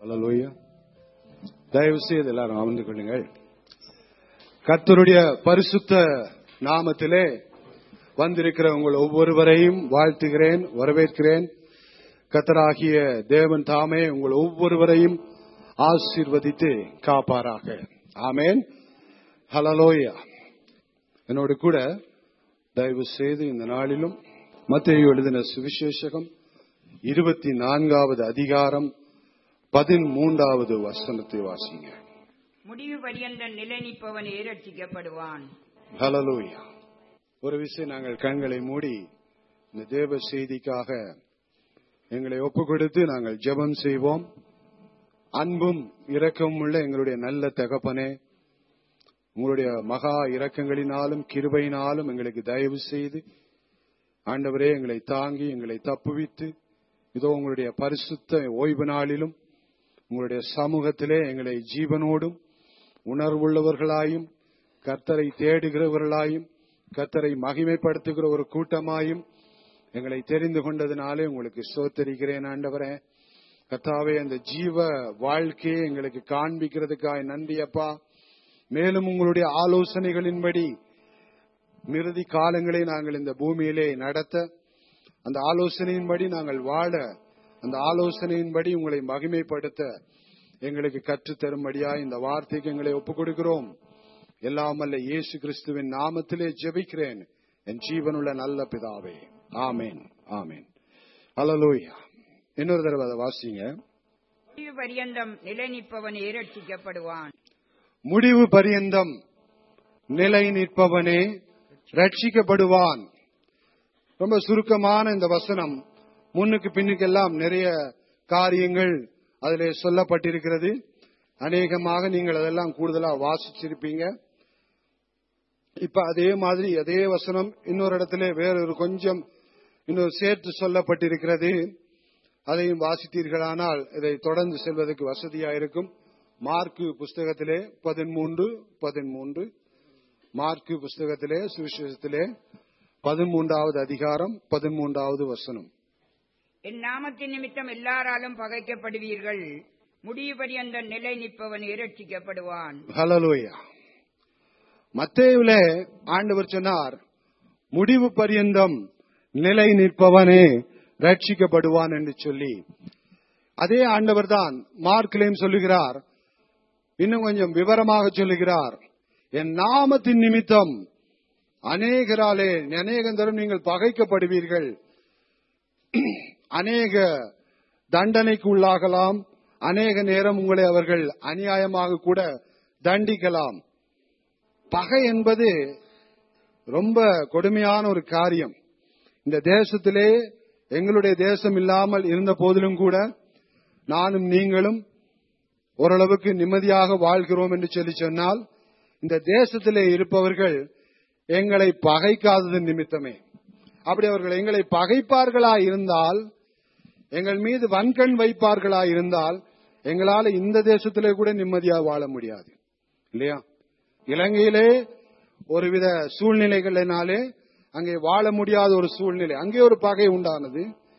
அல்லேலூயா தயவு செய்து எல்லாரும் அமர்ந்து கொள்ளுங்கள் கர்த்தருடைய பரிசுத்த நாமத்திலே வந்திருக்கிற உங்கள் ஒவ்வொருவரையும் வாழ்த்துகிறேன் வரவேற்கிறேன் கத்தராகிய தேவன் தாமே உங்கள் ஒவ்வொருவரையும் ஆசீர்வதித்து காப்பாராக ஆமேன் ஹலலோயா என்னோடு கூட தயவு செய்து இந்த நாளிலும் மத்திய எழுதின சுவிசேஷகம் இருபத்தி நான்காவது அதிகாரம் பதிமூன்றாவது வசனத்தை வாசிங்க முடிவு பரியந்த நிலை நிற்பவனே ரட்சிக்கப்படுவான் ஹலலூயா ஒரு விஷயம் நாங்கள் கண்களை மூடி இந்த தேவ செய்திக்காக எங்களை ஒப்பு கொடுத்து நாங்கள் ஜெபம் செய்வோம் அன்பும் இரக்கமும் உள்ள எங்களுடைய நல்ல தகப்பனே உங்களுடைய மகா இரக்கங்களினாலும் கிருபையினாலும் எங்களுக்கு தயவு செய்து ஆண்டவரே எங்களை தாங்கி எங்களை தப்புவித்து இதோ உங்களுடைய பரிசுத்த ஓய்வு நாளிலும் உங்களுடைய சமூகத்திலே எங்களை ஜீவனோடும் உணர்வுள்ளவர்களாயும் கர்த்தரை தேடுகிறவர்களாயும் கர்த்தரை மகிமைப்படுத்துகிற ஒரு கூட்டமாயும் எங்களை தெரிந்து கொண்டதினாலே உங்களுக்கு சோத்தரிக்கிறேன் ஆண்டவரே கர்த்தாவே அந்த ஜீவ வாழ்க்கையை எங்களுக்கு காண்பிக்கிறதுக்காக நன்றி அப்பா மேலும் உங்களுடைய ஆலோசனைகளின்படி மிருதி காலங்களை நாங்கள் இந்த பூமியிலே நடத்த அந்த ஆலோசனையின்படி நாங்கள் வாழ அந்த ஆலோசனையின்படி உங்களை மகிமைப்படுத்த எங்களுக்கு கற்றுத் தரும்படியா இந்த வார்த்தைக்கு எங்களை ஒப்புக் கொடுக்கிறோம் எல்லாம் அல்ல இயேசு கிறிஸ்துவின் நாமத்திலே ஜெபிக்கிறேன் என் ஜீவனுள்ள நல்ல பிதாவே ஆமேன் ஆமேன் ஹalleluya இன்னொரு தடவை அதை வாசிங்க முடிவு பரியந்தம் நிலை நிற்பவனே ரட்சிக்கப்படுவான் முடிவு பரியந்தம் நிலை நிற்பவனே ரட்சிக்கப்படுவான் ரொம்ப சுருக்கமான இந்த வசனம் முன்னுக்கு பின்னுக்கெல்லாம் நிறைய காரியங்கள் அதிலே சொல்லப்பட்டிருக்கிறது அநேகமாக நீங்கள் அதெல்லாம் கூடுதலா வாசிச்சிருப்பீங்க இப்ப அதே மாதிரி அதே வசனம் இன்னொரு இடத்துல வேறொரு கொஞ்சம் இன்னொரு சேர்த்து சொல்லப்பட்டிருக்கிறது அதையும் வாசித்தீர்களானால் இதை தொடர்ந்து செல்வதற்கு வசதியா இருக்கும் மார்க்கு புஸ்தகத்திலே பதிமூன்று பதிமூன்று மார்க்கு புஸ்தகத்திலே சுவிசேஷத்திலே பதிமூன்றாவது அதிகாரம் பதிமூன்றாவது வசனம் என் நாமத்தின் நிமித்தம் எல்லாராலும் பகைக்கப்படுவீர்கள் முடிவு பரியந்த நிலை நிற்பவனே ரட்சிக்கப்படுவான் ஹலலோயா மத்தேயுல ஆண்டவர் சொன்னார் முடிவு பரியந்தம் நிலை நிற்பவனே ரட்சிக்கப்படுவான் என்று சொல்லி அதே ஆண்டவர் தான் மார்க்கிலையும் சொல்லுகிறார் இன்னும் கொஞ்சம் விவரமாக சொல்லுகிறார் என் நாமத்தின் நிமித்தம் அநேகராலே அநேகந்தரும் நீங்கள் பகைக்கப்படுவீர்கள் அநேக தண்டனைக்கு உள்ளாகலாம் அநேக நேரம் உங்களை அவர்கள் அநியாயமாக கூட தண்டிக்கலாம் பகை என்பது ரொம்ப கொடுமையான ஒரு காரியம் இந்த தேசத்திலே எங்களுடைய தேசம் இல்லாமல் இருந்த போதிலும் கூட நானும் நீங்களும் ஓரளவுக்கு நிம்மதியாக வாழ்கிறோம் என்று சொல்லி சொன்னால் இந்த தேசத்திலே இருப்பவர்கள் எங்களை பகைக்காதது நிமித்தமே அப்படி அவர்கள் எங்களை பகைப்பார்களா இருந்தால் எங்கள் மீது வன்கண் வைப்பார்களா இருந்தால் எங்களால இந்த தேசத்திலே கூட நிம்மதியாக வாழ முடியாது இல்லையா இலங்கையிலே ஒருவித சூழ்நிலைகளினாலே அங்கே வாழ முடியாத ஒரு சூழ்நிலை அங்கே ஒரு பகை உண்டானது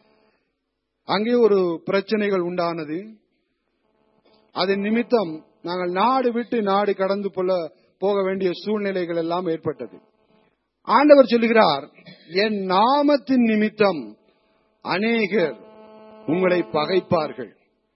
அங்கே ஒரு பிரச்சனைகள் உண்டானது அதன் நிமித்தம் நாங்கள் நாடு விட்டு நாடு கடந்து போக வேண்டிய சூழ்நிலைகள் எல்லாம் ஏற்பட்டது ஆண்டவர் சொல்லுகிறார் என் நாமத்தின் நிமித்தம் அநேகர் உங்களை பகைப்பார்கள்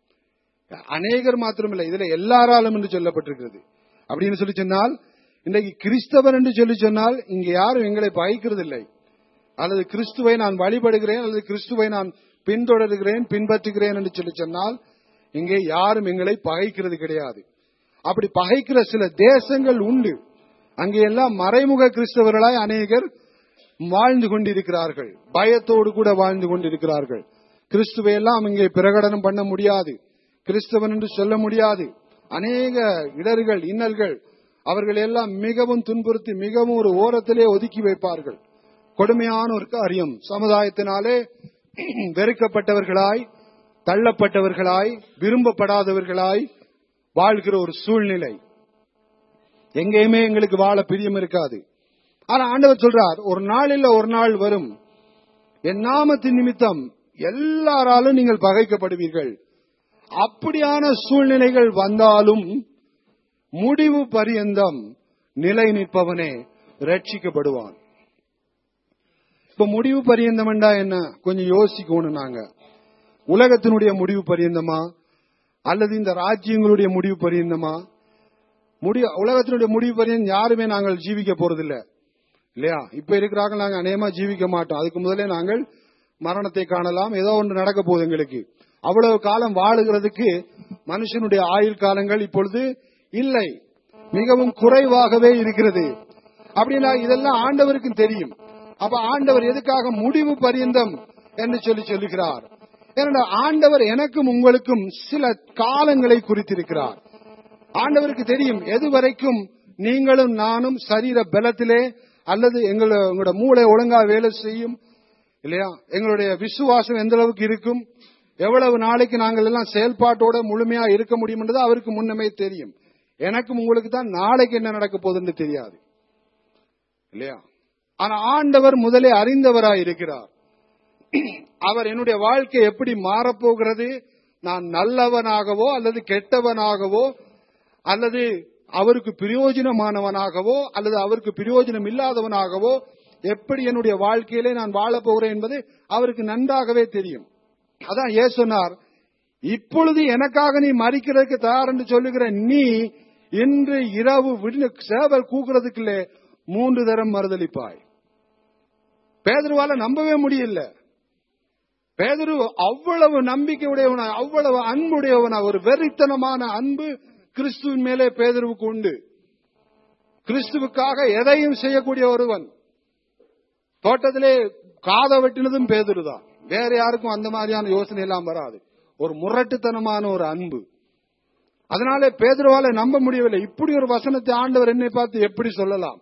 அநேகர் மாத்திரமில்லை இதுல எல்லாராலும் என்று சொல்லப்பட்டிருக்கிறது அப்படின்னு சொல்லி சொன்னால் இன்றைக்கு கிறிஸ்தவர் என்று சொல்லி சொன்னால் இங்க யாரும் எங்களை பகைக்கிறது இல்லை அல்லது கிறிஸ்துவை நான் வழிபடுகிறேன் அல்லது கிறிஸ்துவை நான் பின்தொடர்கிறேன் பின்பற்றுகிறேன் என்று சொல்லி சொன்னால் இங்கே யாரும் எங்களை பகைக்கிறது கிடையாது அப்படி பகைக்கிற சில தேசங்கள் உண்டு அங்கே எல்லாம் மறைமுக கிறிஸ்தவர்களாய் அநேகர் வாழ்ந்து கொண்டிருக்கிறார்கள் பயத்தோடு கூட வாழ்ந்து கொண்டிருக்கிறார்கள் கிறிஸ்துவை எல்லாம் இங்கே பிரகடனம் பண்ண முடியாது கிறிஸ்தவன் என்று சொல்ல முடியாது அநேக இடர்கள் இன்னல்கள் அவர்கள் எல்லாம் மிகவும் துன்புறுத்தி மிகவும் ஒரு ஓரத்திலே ஒதுக்கி வைப்பார்கள் கொடுமையான ஒரு காரியம் சமுதாயத்தினாலே வெறுக்கப்பட்டவர்களாய் தள்ளப்பட்டவர்களாய் விரும்பப்படாதவர்களாய் வாழ்கிற ஒரு சூழ்நிலை எங்கேயுமே எங்களுக்கு வாழ பிரியம் இருக்காது ஆனா ஆண்டவர் சொல்றார் ஒரு நாள் இல்ல ஒரு நாள் வரும் என் நாமத்தின் நிமித்தம் எல்லாராலும் நீங்கள் பகைக்கப்படுவீர்கள் அப்படியான சூழ்நிலைகள் வந்தாலும் முடிவு பரியந்தம் நிலை நிற்பவனே ரட்சிக்கப்படுவான் இப்ப முடிவு பரியந்தம் என்ன கொஞ்சம் யோசிக்கணும் நாங்க உலகத்தினுடைய முடிவு பரியந்தமா அல்லது இந்த ராஜ்யங்களுடைய முடிவு பரியந்தமா முடிவு உலகத்தினுடைய முடிவு பரியந்தம் யாருமே நாங்கள் ஜீவிக்க போறதில்ல இல்லையா இப்ப இருக்கிறாங்க நாங்க அநேகமா ஜீவிக்க மாட்டோம் அதுக்கு முதலே நாங்கள் மரணத்தை காணலாம் ஏதோ ஒன்று நடக்க போகுது எங்களுக்கு அவ்வளவு காலம் வாழுகிறதுக்கு மனுஷனுடைய ஆயுள் காலங்கள் இப்பொழுது இல்லை மிகவும் குறைவாகவே இருக்கிறது அப்படின்னா இதெல்லாம் ஆண்டவருக்கு தெரியும் அப்ப ஆண்டவர் எதுக்காக முடிவு பரியந்தம் என்று சொல்லி சொல்லுகிறார் ஏனென்றால் ஆண்டவர் எனக்கும் உங்களுக்கும் சில காலங்களை குறித்திருக்கிறார் ஆண்டவருக்கு தெரியும் எது வரைக்கும் நீங்களும் நானும் சரீர பலத்திலே அல்லது எங்கள உங்களோட மூளை ஒழுங்கா வேலை செய்யும் இல்லையா எங்களுடைய விசுவாசம் எந்த அளவுக்கு இருக்கும் எவ்வளவு நாளைக்கு நாங்கள் எல்லாம் செயல்பாட்டோட முழுமையா இருக்க முடியும்ன்றது அவருக்கு முன்னமே தெரியும் எனக்கும் உங்களுக்கு தான் நாளைக்கு என்ன நடக்க போகுதுன்னு தெரியாது இல்லையா ஆனா ஆண்டவர் முதலே அறிந்தவராய் இருக்கிறார் அவர் என்னுடைய வாழ்க்கை எப்படி மாறப்போகிறது நான் நல்லவனாகவோ அல்லது கெட்டவனாகவோ அல்லது அவருக்கு பிரயோஜனமானவனாகவோ அல்லது அவருக்கு பிரயோஜனம் இல்லாதவனாகவோ எப்படி என்னுடைய வாழ்க்கையிலே நான் வாழப் போகிறேன் என்பது அவருக்கு நன்றாகவே தெரியும் அதான் ஏன் சொன்னார் இப்பொழுது எனக்காக நீ மறிக்கிறதுக்கு தயார் என்று சொல்லுகிற நீ இன்று இரவு விடின சேவல் கூக்குறதுக்குள்ளே மூன்று தரம் மறுதளிப்பாய் பேதருவால நம்பவே முடியல பேதரு அவ்வளவு நம்பிக்கை உடையவனா அவ்வளவு அன்புடையவனா ஒரு வெறித்தனமான அன்பு கிறிஸ்துவின் மேலே பேதருவுக்கு உண்டு கிறிஸ்துவுக்காக எதையும் செய்யக்கூடிய ஒருவன் தோட்டத்திலே காத வெட்டினதும் பேதுரு தான் வேற யாருக்கும் அந்த மாதிரியான யோசனை எல்லாம் வராது ஒரு முரட்டுத்தனமான ஒரு அன்பு அதனாலே பேதுருவால நம்ப முடியவில்லை இப்படி ஒரு வசனத்தை ஆண்டவர் என்னை பார்த்து எப்படி சொல்லலாம்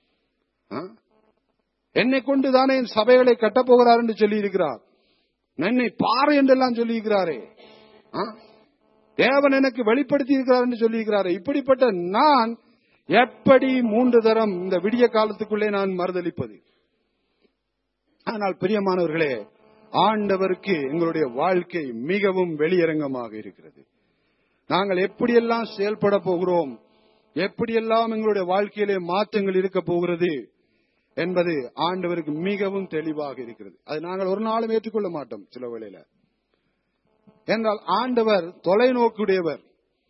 ஆ? என்னை கொண்டு தானே என் சபைகளை கட்டப்போகிறார் என்று சொல்லி இருக்கிறார் என்னை பாரு என்றெல்லாம் சொல்லி இருக்கிறாரே ஆ? தேவன் எனக்கு வெளிப்படுத்தி இருக்கிறார் என்று சொல்லி இருக்கிறாரே இப்படிப்பட்ட நான் எப்படி மூன்று தரம் இந்த விடிய காலத்துக்குள்ளே நான் மறுதளிப்பது ஆனால் பிரியமானவர்களே ஆண்டவருக்கு எங்களுடைய வாழ்க்கை மிகவும் வெளியரங்கமாக இருக்கிறது நாங்கள் எப்படியெல்லாம் செயல்பட போகிறோம் எப்படியெல்லாம் எங்களுடைய வாழ்க்கையிலே மாற்றங்கள் இருக்க போகிறது என்பது ஆண்டவருக்கு மிகவும் தெளிவாக இருக்கிறது அது நாங்கள் ஒரு நாளும் ஏற்றுக்கொள்ள மாட்டோம் சில வேளையில என்றால் ஆண்டவர் தொலைநோக்குடையவர்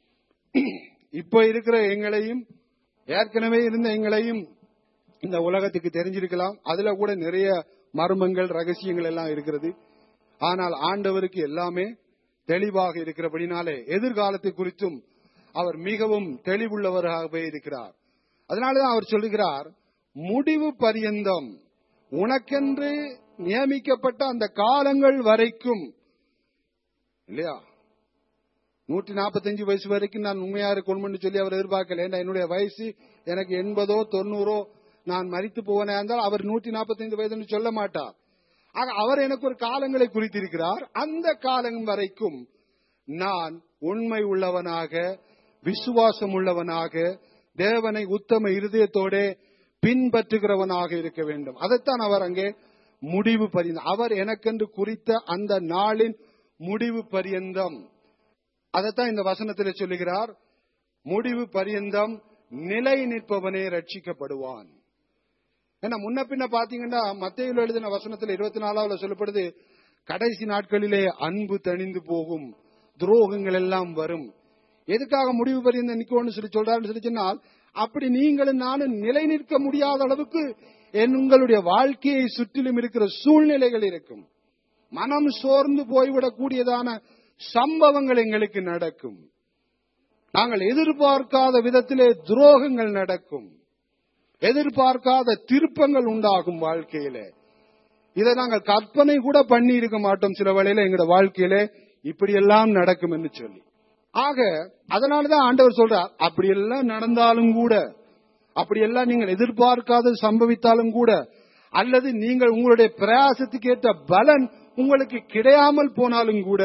இப்ப இருக்கிற எங்களையும் ஏற்கனவே இருந்த எங்களையும் இந்த உலகத்துக்கு தெரிஞ்சிருக்கலாம் அதுல கூட நிறைய மர்மங்கள் ரகசியங்கள் எல்லாம் இருக்கிறது ஆனால் ஆண்டவருக்கு எல்லாமே தெளிவாக இருக்கிறபடினாலே எதிர்காலத்தை குறித்தும் அவர் மிகவும் தெளிவுள்ளவராகவே இருக்கிறார் அதனாலதான் அவர் சொல்லுகிறார் முடிவு பரியந்தம் உனக்கென்று நியமிக்கப்பட்ட அந்த காலங்கள் வரைக்கும் இல்லையா நூற்றி நாற்பத்தஞ்சு வயசு வரைக்கும் நான் உண்மையா இருக்கணும்னு சொல்லி அவர் எதிர்பார்க்கல ஏன்னா என்னுடைய வயசு எனக்கு எண்பதோ தொண்ணூறோ நான் மறித்து போவனே இருந்தால் அவர் நூற்றி நாற்பத்தைந்து வயதுன்னு சொல்ல மாட்டார் ஆக அவர் எனக்கு ஒரு காலங்களை குறித்திருக்கிறார் அந்த காலம் வரைக்கும் நான் உண்மை உள்ளவனாக விசுவாசம் உள்ளவனாக தேவனை உத்தம இருதயத்தோட பின்பற்றுகிறவனாக இருக்க வேண்டும் அதைத்தான் அவர் அங்கே முடிவு பரியந்தம் அவர் எனக்கென்று குறித்த அந்த நாளின் முடிவு பரியந்தம் அதைத்தான் இந்த வசனத்தில் சொல்லுகிறார் முடிவு பரியந்தம் நிலை நிற்பவனே ரட்சிக்கப்படுவான் ஏன்னா முன்ன பின்ன பாத்தீங்கன்னா மத்தியில் எழுதின வசனத்துல இருபத்தி நாலாவது சொல்லப்படுது கடைசி நாட்களிலே அன்பு தணிந்து போகும் துரோகங்கள் எல்லாம் வரும் எதுக்காக முடிவு பரியந்த நிக்கணும்னு சொல்லி சொல்றாருன்னு சொல்லி சொன்னால் அப்படி நீங்களும் நானும் நிலை நிற்க முடியாத அளவுக்கு என் உங்களுடைய வாழ்க்கையை சுற்றிலும் இருக்கிற சூழ்நிலைகள் இருக்கும் மனம் சோர்ந்து போய்விடக்கூடியதான சம்பவங்கள் எங்களுக்கு நடக்கும் நாங்கள் எதிர்பார்க்காத விதத்திலே துரோகங்கள் நடக்கும் எதிர்பார்க்காத திருப்பங்கள் உண்டாகும் வாழ்க்கையிலே இதை நாங்கள் கற்பனை கூட பண்ணி இருக்க மாட்டோம் சில வேளையில எங்களோட வாழ்க்கையிலே இப்படியெல்லாம் நடக்கும் என்று சொல்லி ஆக அதனாலதான் ஆண்டவர் சொல்றார் அப்படியெல்லாம் நடந்தாலும் கூட அப்படியெல்லாம் நீங்கள் எதிர்பார்க்காத சம்பவித்தாலும் கூட அல்லது நீங்கள் உங்களுடைய பிரயாசத்துக்கு ஏற்ற பலன் உங்களுக்கு கிடையாமல் போனாலும் கூட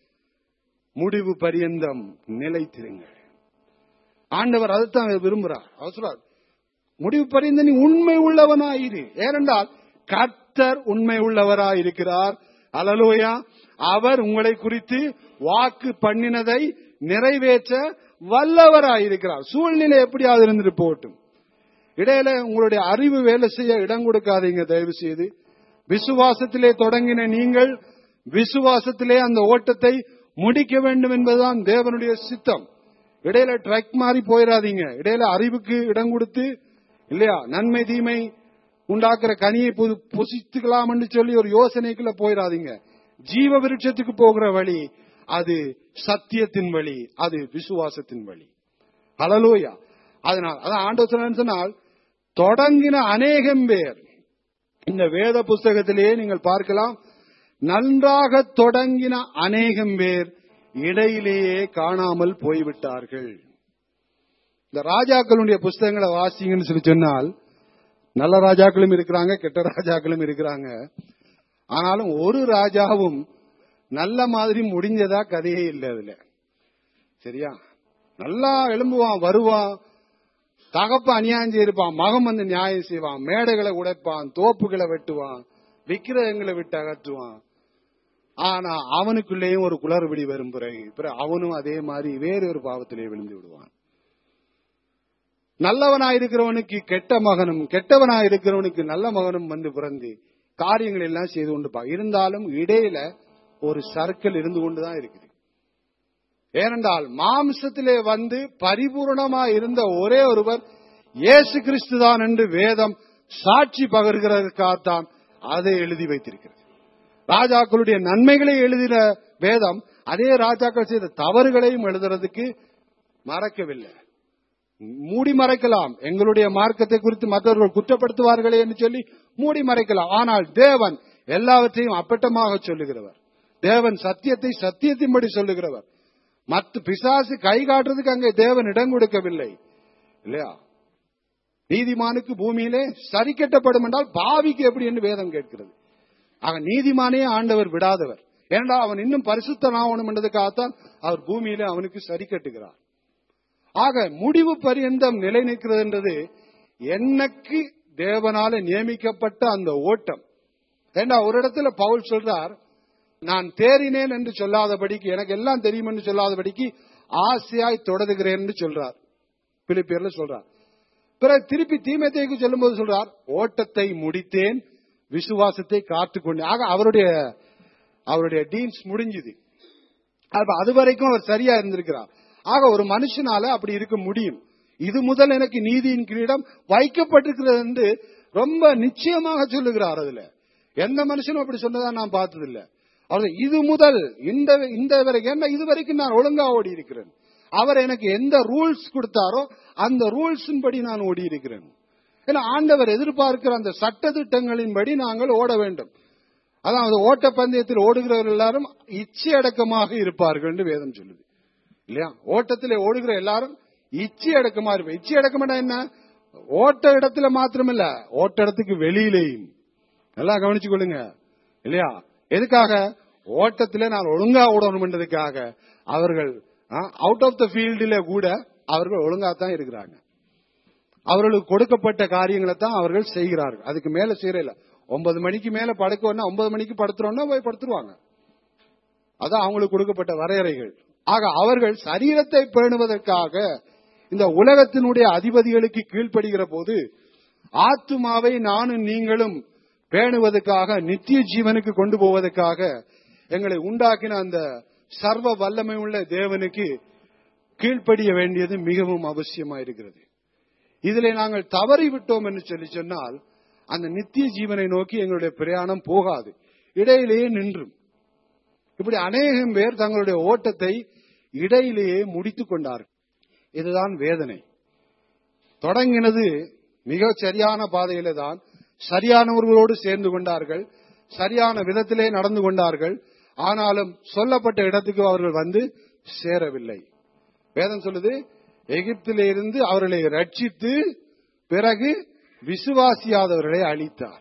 முடிவு பரியந்தம் நிலைத்திருங்கள் ஆண்டவர் அதைத்தான் விரும்புறார் அவர் சொல்றார் முடிவு பரிந்து நீ உண்மை உள்ளவனாயிரு ஏனென்றால் கர்த்தர் உண்மை உள்ளவராயிருக்கிறார் அலலோயா அவர் உங்களை குறித்து வாக்கு பண்ணினதை நிறைவேற்ற வல்லவராயிருக்கிறார் சூழ்நிலை எப்படியாவது இருந்துட்டு போகட்டும் இடையில உங்களுடைய அறிவு வேலை செய்ய இடம் கொடுக்காதீங்க தயவு செய்து விசுவாசத்திலே தொடங்கின நீங்கள் விசுவாசத்திலே அந்த ஓட்டத்தை முடிக்க வேண்டும் என்பதுதான் தேவனுடைய சித்தம் இடையில ட்ரக் மாறி போயிடாதீங்க இடையில அறிவுக்கு இடம் கொடுத்து இல்லையா நன்மை தீமை உண்டாக்குற கனியை புது- புசித்துக்கலாம் என்று சொல்லி ஒரு யோசனைக்குள்ள போயிடாதீங்க ஜீவ விருட்சத்துக்கு போகிற வழி அது சத்தியத்தின் வழி அது விசுவாசத்தின் வழி ஹalleluya அதனால் அதான் ஆண்டவர் சொன்னார் சொன்னால் தொடங்கின அநேகம் பேர் இந்த வேத புஸ்தகத்திலேயே நீங்கள் பார்க்கலாம் நன்றாக தொடங்கின அநேகம் பேர் இடையிலேயே காணாமல் போய்விட்டார்கள் இந்த ராஜாக்களுடைய புஸ்தகங்களை வாசிங்கன்னு சொல்லி சொன்னால் நல்ல ராஜாக்களும் இருக்கிறாங்க கெட்ட ராஜாக்களும் இருக்கிறாங்க ஆனாலும் ஒரு ராஜாவும் நல்ல மாதிரி முடிஞ்சதா கதையே இல்லை அதுல சரியா நல்லா எழும்புவான் வருவான் தகப்ப அநியாயம் செய்திருப்பான் மகன் வந்து நியாயம் செய்வான் மேடைகளை உடைப்பான் தோப்புகளை வெட்டுவான் விக்கிரகங்களை விட்டு அகற்றுவான் ஆனா அவனுக்குள்ளேயும் ஒரு குளறுபடி வரும் பிறகு பிறகு அவனும் அதே மாதிரி வேறு ஒரு பாவத்திலே விழுந்து விடுவான் நல்லவனாயிருக்கிறவனுக்கு கெட்ட மகனும் கெட்டவனாயிருக்கிறவனுக்கு நல்ல மகனும் வந்து பிறந்து காரியங்கள் எல்லாம் செய்து கொண்டு பா இருந்தாலும் இடையில ஒரு சர்க்கிள் இருந்து கொண்டுதான் இருக்குது ஏனென்றால் மாம்சத்திலே வந்து பரிபூர்ணமா இருந்த ஒரே ஒருவர் இயேசு கிறிஸ்துதான் என்று வேதம் சாட்சி பகர்கிறதற்காகத்தான் அதை எழுதி வைத்திருக்கிறது ராஜாக்களுடைய நன்மைகளை எழுதின வேதம் அதே ராஜாக்கள் செய்த தவறுகளையும் எழுதுறதுக்கு மறக்கவில்லை மூடி மறைக்கலாம் எங்களுடைய மார்க்கத்தை குறித்து மற்றவர்கள் குற்றப்படுத்துவார்களே என்று சொல்லி மூடி மறைக்கலாம் ஆனால் தேவன் எல்லாவற்றையும் அப்பட்டமாக சொல்லுகிறவர் தேவன் சத்தியத்தை சத்தியத்தின்படி சொல்லுகிறவர் மற்ற பிசாசு கை காட்டுறதுக்கு அங்கே தேவன் இடம் கொடுக்கவில்லை இல்லையா நீதிமானுக்கு பூமியிலே சரி கட்டப்படும் என்றால் பாவிக்கு எப்படி என்று வேதம் கேட்கிறது ஆக நீதிமானே ஆண்டவர் விடாதவர் ஏனென்றால் அவன் இன்னும் பரிசுத்தனாகணும் என்றதுக்காகத்தான் அவர் பூமியிலே அவனுக்கு சரி கட்டுகிறார் ஆக முடிவு பரியந்தம் நிலை நிற்கிறது என்றது எனக்கு தேவனால நியமிக்கப்பட்ட அந்த ஓட்டம் ஏண்டா ஒரு இடத்துல பவுல் சொல்றார் நான் தேறினேன் என்று சொல்லாதபடிக்கு எனக்கு எல்லாம் தெரியும் என்று சொல்லாதபடிக்கு ஆசையாய் தொடருகிறேன் என்று சொல்றார் பிலிப்பியர்ல சொல்றார் பிறகு திருப்பி தீமத்தைக்கு சொல்லும்போது சொல்றார் ஓட்டத்தை முடித்தேன் விசுவாசத்தை காத்துக்கொண்டேன் ஆக அவருடைய அவருடைய டீன்ஸ் முடிஞ்சுது அப்ப அது வரைக்கும் அவர் சரியா இருந்திருக்கிறார் ஆக ஒரு மனுஷனால அப்படி இருக்க முடியும் இது முதல் எனக்கு நீதியின் கிரீடம் வைக்கப்பட்டிருக்கிறது என்று ரொம்ப நிச்சயமாக சொல்லுகிறார் அதுல எந்த மனுஷனும் அப்படி சொன்னதா நான் பார்த்ததில்லை அவர் இது முதல் இந்த இந்த வரைக்கும் என்ன இது வரைக்கும் நான் ஒழுங்கா ஓடி இருக்கிறேன் அவர் எனக்கு எந்த ரூல்ஸ் கொடுத்தாரோ அந்த ரூல்ஸின் படி நான் ஓடி இருக்கிறேன் ஏன்னா ஆண்டவர் எதிர்பார்க்கிற அந்த சட்ட திட்டங்களின்படி நாங்கள் ஓட வேண்டும் அதாவது ஓட்ட பந்தயத்தில் ஓடுகிறவர் எல்லாரும் இச்சை அடக்கமாக இருப்பார்கள் என்று வேதம் சொல்லுது இல்லையா ஓட்டத்தில் ஓடுகிற எல்லாரும் இச்சை அடக்கமா இருப்பேன் இச்சை அடக்கம்னா என்ன ஓட்ட இடத்துல மாத்திரமில்ல ஓட்ட இடத்துக்கு வெளியிலேயும் நல்லா கவனிச்சு கொள்ளுங்க இல்லையா எதுக்காக ஓட்டத்திலே நான் ஒழுங்கா ஓடணும்ன்றதுக்காக அவர்கள் அவுட் ஆஃப் த ஃபீல்டில கூட அவர்கள் ஒழுங்கா தான் இருக்கிறாங்க அவர்களுக்கு கொடுக்கப்பட்ட காரியங்களை தான் அவர்கள் செய்கிறார்கள் அதுக்கு மேல செய்யறதில்ல ஒன்பது மணிக்கு மேல படுக்கணும்னா ஒன்பது மணிக்கு படுத்துறோம்னா போய் படுத்துருவாங்க அதான் அவங்களுக்கு கொடுக்கப்பட்ட வரையறைகள் ஆக அவர்கள் சரீரத்தை பேணுவதற்காக இந்த உலகத்தினுடைய அதிபதிகளுக்கு கீழ்ப்படுகிற போது ஆத்துமாவை நானும் நீங்களும் பேணுவதற்காக நித்திய ஜீவனுக்கு கொண்டு போவதற்காக எங்களை உண்டாக்கின அந்த சர்வ வல்லமை உள்ள தேவனுக்கு கீழ்ப்படிய வேண்டியது மிகவும் அவசியமா இருக்கிறது இதிலே நாங்கள் தவறி விட்டோம் என்று சொல்லி சொன்னால் அந்த நித்திய ஜீவனை நோக்கி எங்களுடைய பிரயாணம் போகாது இடையிலேயே நின்றும் இப்படி அநேகம் பேர் தங்களுடைய ஓட்டத்தை இடையிலேயே முடித்துக் கொண்டார்கள் இதுதான் வேதனை தொடங்கினது மிக சரியான பாதையில தான் சரியானவர்களோடு சேர்ந்து கொண்டார்கள் சரியான விதத்திலே நடந்து கொண்டார்கள் ஆனாலும் சொல்லப்பட்ட இடத்துக்கு அவர்கள் வந்து சேரவில்லை வேதம் சொல்லுது எகிப்திலே இருந்து அவர்களை ரட்சித்து பிறகு விசுவாசியாதவர்களை அழித்தார்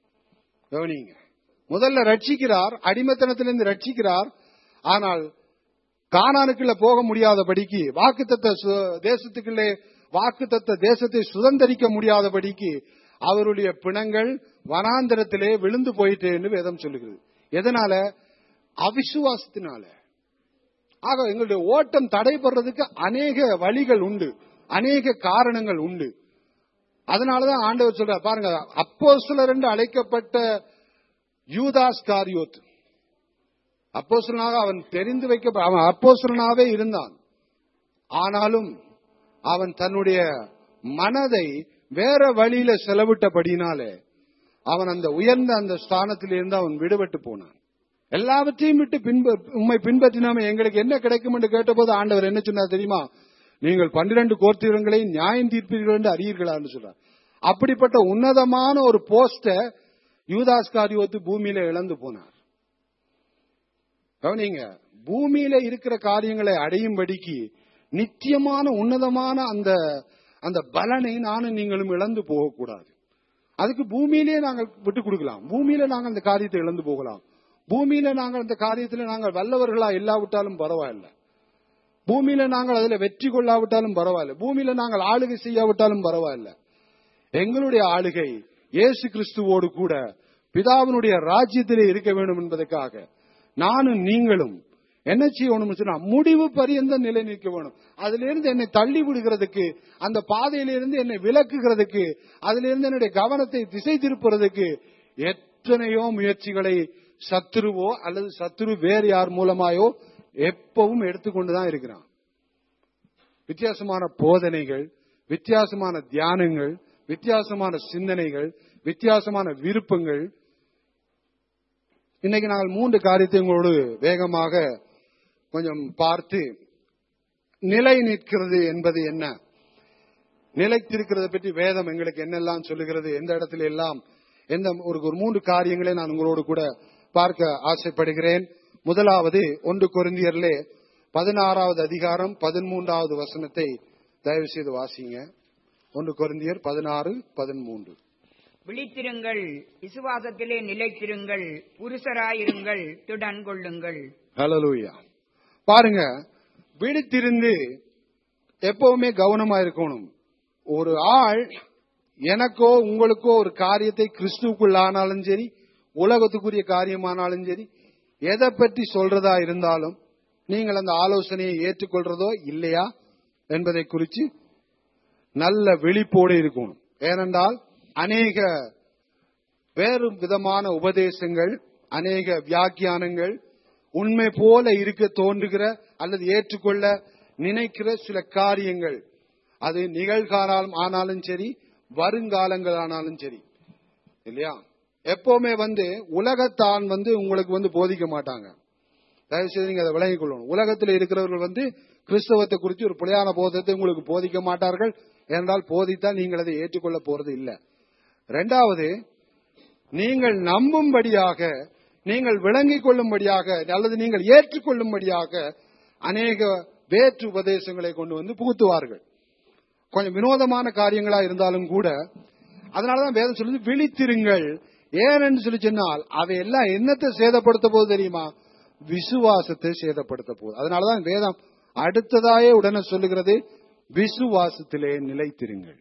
கவனிங்க முதல்ல ரட்சிக்கிறார் அடிமத்தனத்திலிருந்து ரட்சிக்கிறார் ஆனால் கானானுக்குள்ள போக முடியாதபடிக்கு வாக்குத்தத்த தேசத்துக்குள்ளே வாக்குத்தத்த தேசத்தை சுதந்திரிக்க முடியாதபடிக்கு அவருடைய பிணங்கள் வனாந்தரத்திலே விழுந்து போயிட்டு என்று வேதம் சொல்லுகிறது எதனால அவிசுவாசத்தினால ஆக எங்களுடைய ஓட்டம் தடைபடுறதுக்கு அநேக வழிகள் உண்டு அநேக காரணங்கள் உண்டு அதனாலதான் ஆண்டவர் சொல்றார் பாருங்க அப்போஸ்தலர் என்று அழைக்கப்பட்ட யூதாஸ் காரியோத் அப்போஸ்தலனாக அவன் தெரிந்து வைக்க அவன் அப்போஸ்தலனாவே இருந்தான் ஆனாலும் அவன் தன்னுடைய மனதை வேற வழியில செலவிட்டபடினாலே அவன் அந்த உயர்ந்த அந்த ஸ்தானத்திலிருந்து அவன் விடுபட்டு போனான் எல்லாவற்றையும் விட்டு பின்ப உண்மை பின்பற்றினாம எங்களுக்கு என்ன கிடைக்கும் என்று கேட்டபோது ஆண்டவர் என்ன சொன்னார் தெரியுமா நீங்கள் பன்னிரண்டு கோர்த்தீரங்களை நியாயம் தீர்ப்பீர்கள் என்று அறியீர்களான்னு சொல்றார் அப்படிப்பட்ட உன்னதமான ஒரு போஸ்ட யூதாஸ்காரியோத்து பூமியில இழந்து போனார் கவனிங்க பூமியில இருக்கிற காரியங்களை அடையும்படிக்கு நித்தியமான உன்னதமான அந்த அந்த பலனை நானும் நீங்களும் இழந்து போகக்கூடாது அதுக்கு பூமியிலேயே நாங்கள் விட்டு கொடுக்கலாம் பூமியில நாங்கள் அந்த காரியத்தை இழந்து போகலாம் பூமியில நாங்கள் அந்த காரியத்தில் நாங்கள் வல்லவர்களா இல்லாவிட்டாலும் பரவாயில்ல பூமியில நாங்கள் அதுல வெற்றி கொள்ளாவிட்டாலும் பரவாயில்ல பூமியில நாங்கள் ஆளுகை செய்யாவிட்டாலும் பரவாயில்ல எங்களுடைய ஆளுகை இயேசு கிறிஸ்துவோடு கூட பிதாவினுடைய ராஜ்யத்திலே இருக்க வேண்டும் என்பதற்காக நானும் நீங்களும் என்ன செய்யணும் சொன்னா முடிவு பரியந்த நிலை நிற்க வேணும் அதுல இருந்து என்னை தள்ளி விடுகிறதுக்கு அந்த பாதையிலிருந்து என்னை விலக்குகிறதுக்கு அதுல இருந்து என்னுடைய கவனத்தை திசை திருப்புறதுக்கு எத்தனையோ முயற்சிகளை சத்துருவோ அல்லது சத்துரு வேறு யார் மூலமாயோ எப்பவும் எடுத்துக்கொண்டுதான் இருக்கிறான் வித்தியாசமான போதனைகள் வித்தியாசமான தியானங்கள் வித்தியாசமான சிந்தனைகள் வித்தியாசமான விருப்பங்கள் இன்னைக்கு நாங்கள் மூன்று காரியத்தை உங்களோடு வேகமாக கொஞ்சம் பார்த்து நிலை நிற்கிறது என்பது என்ன நிலைத்திருக்கிறத பற்றி வேதம் எங்களுக்கு என்னெல்லாம் சொல்லுகிறது எந்த இடத்துல எல்லாம் எந்த ஒரு ஒரு மூன்று காரியங்களை நான் உங்களோடு கூட பார்க்க ஆசைப்படுகிறேன் முதலாவது ஒன்று கொரிந்தியர்லே பதினாறாவது அதிகாரம் பதிமூன்றாவது வசனத்தை தயவு செய்து வாசிங்க ஒன்று கொரிந்தியர் பதினாறு பதிமூன்று விழித்திருங்கள் விசுவாசத்திலே நிலைத்திருங்கள் புருஷராயிருங்கள் திடன் கொள்ளுங்கள் ஹalleluya பாருங்க விழித்திருந்து எப்பவுமே கவனமா இருக்கணும் ஒரு ஆள் எனக்கோ உங்களுக்கோ ஒரு காரியத்தை கிறிஸ்துவுக்குள் ஆனாலும் சரி உலகத்துக்குரிய காரியமானாலும் சரி எதை பற்றி சொல்றதா இருந்தாலும் நீங்கள் அந்த ஆலோசனையை ஏற்றுக்கொள்றதோ இல்லையா என்பதை குறித்து நல்ல விழிப்போடு இருக்கணும் ஏனென்றால் அநேக வேறு விதமான உபதேசங்கள் அநேக வியாக்கியானங்கள் உண்மை போல இருக்க தோன்றுகிற அல்லது ஏற்றுக்கொள்ள நினைக்கிற சில காரியங்கள் அது நிகழ்காலம் ஆனாலும் சரி வருங்காலங்கள் ஆனாலும் சரி இல்லையா எப்பவுமே வந்து உலகத்தான் வந்து உங்களுக்கு வந்து போதிக்க மாட்டாங்க தயவு செய்து நீங்க அதை விளங்கிக் கொள்ளணும் உலகத்தில் இருக்கிறவர்கள் வந்து கிறிஸ்தவத்தை குறித்து ஒரு பிழையான போதத்தை உங்களுக்கு போதிக்க மாட்டார்கள் என்றால் போதித்தால் நீங்கள் அதை ஏற்றுக்கொள்ள போறது இல்லை ரெண்டாவது நீங்கள் நம்பும்படியாக நீங்கள் விளங்கிக் கொள்ளும்படியாக அல்லது நீங்கள் ஏற்றுக்கொள்ளும்படியாக அநேக வேற்று உபதேசங்களை கொண்டு வந்து புகுத்துவார்கள் கொஞ்சம் வினோதமான காரியங்களா இருந்தாலும் கூட அதனாலதான் வேதம் சொல்லுது விழித்திருங்கள் ஏன்னு சொல்லி சொன்னால் அவையெல்லாம் என்னத்தை சேதப்படுத்த போது தெரியுமா விசுவாசத்தை சேதப்படுத்த போகுது அதனாலதான் வேதம் அடுத்ததாயே உடனே சொல்லுகிறது விசுவாசத்திலே நிலைத்திருங்கள்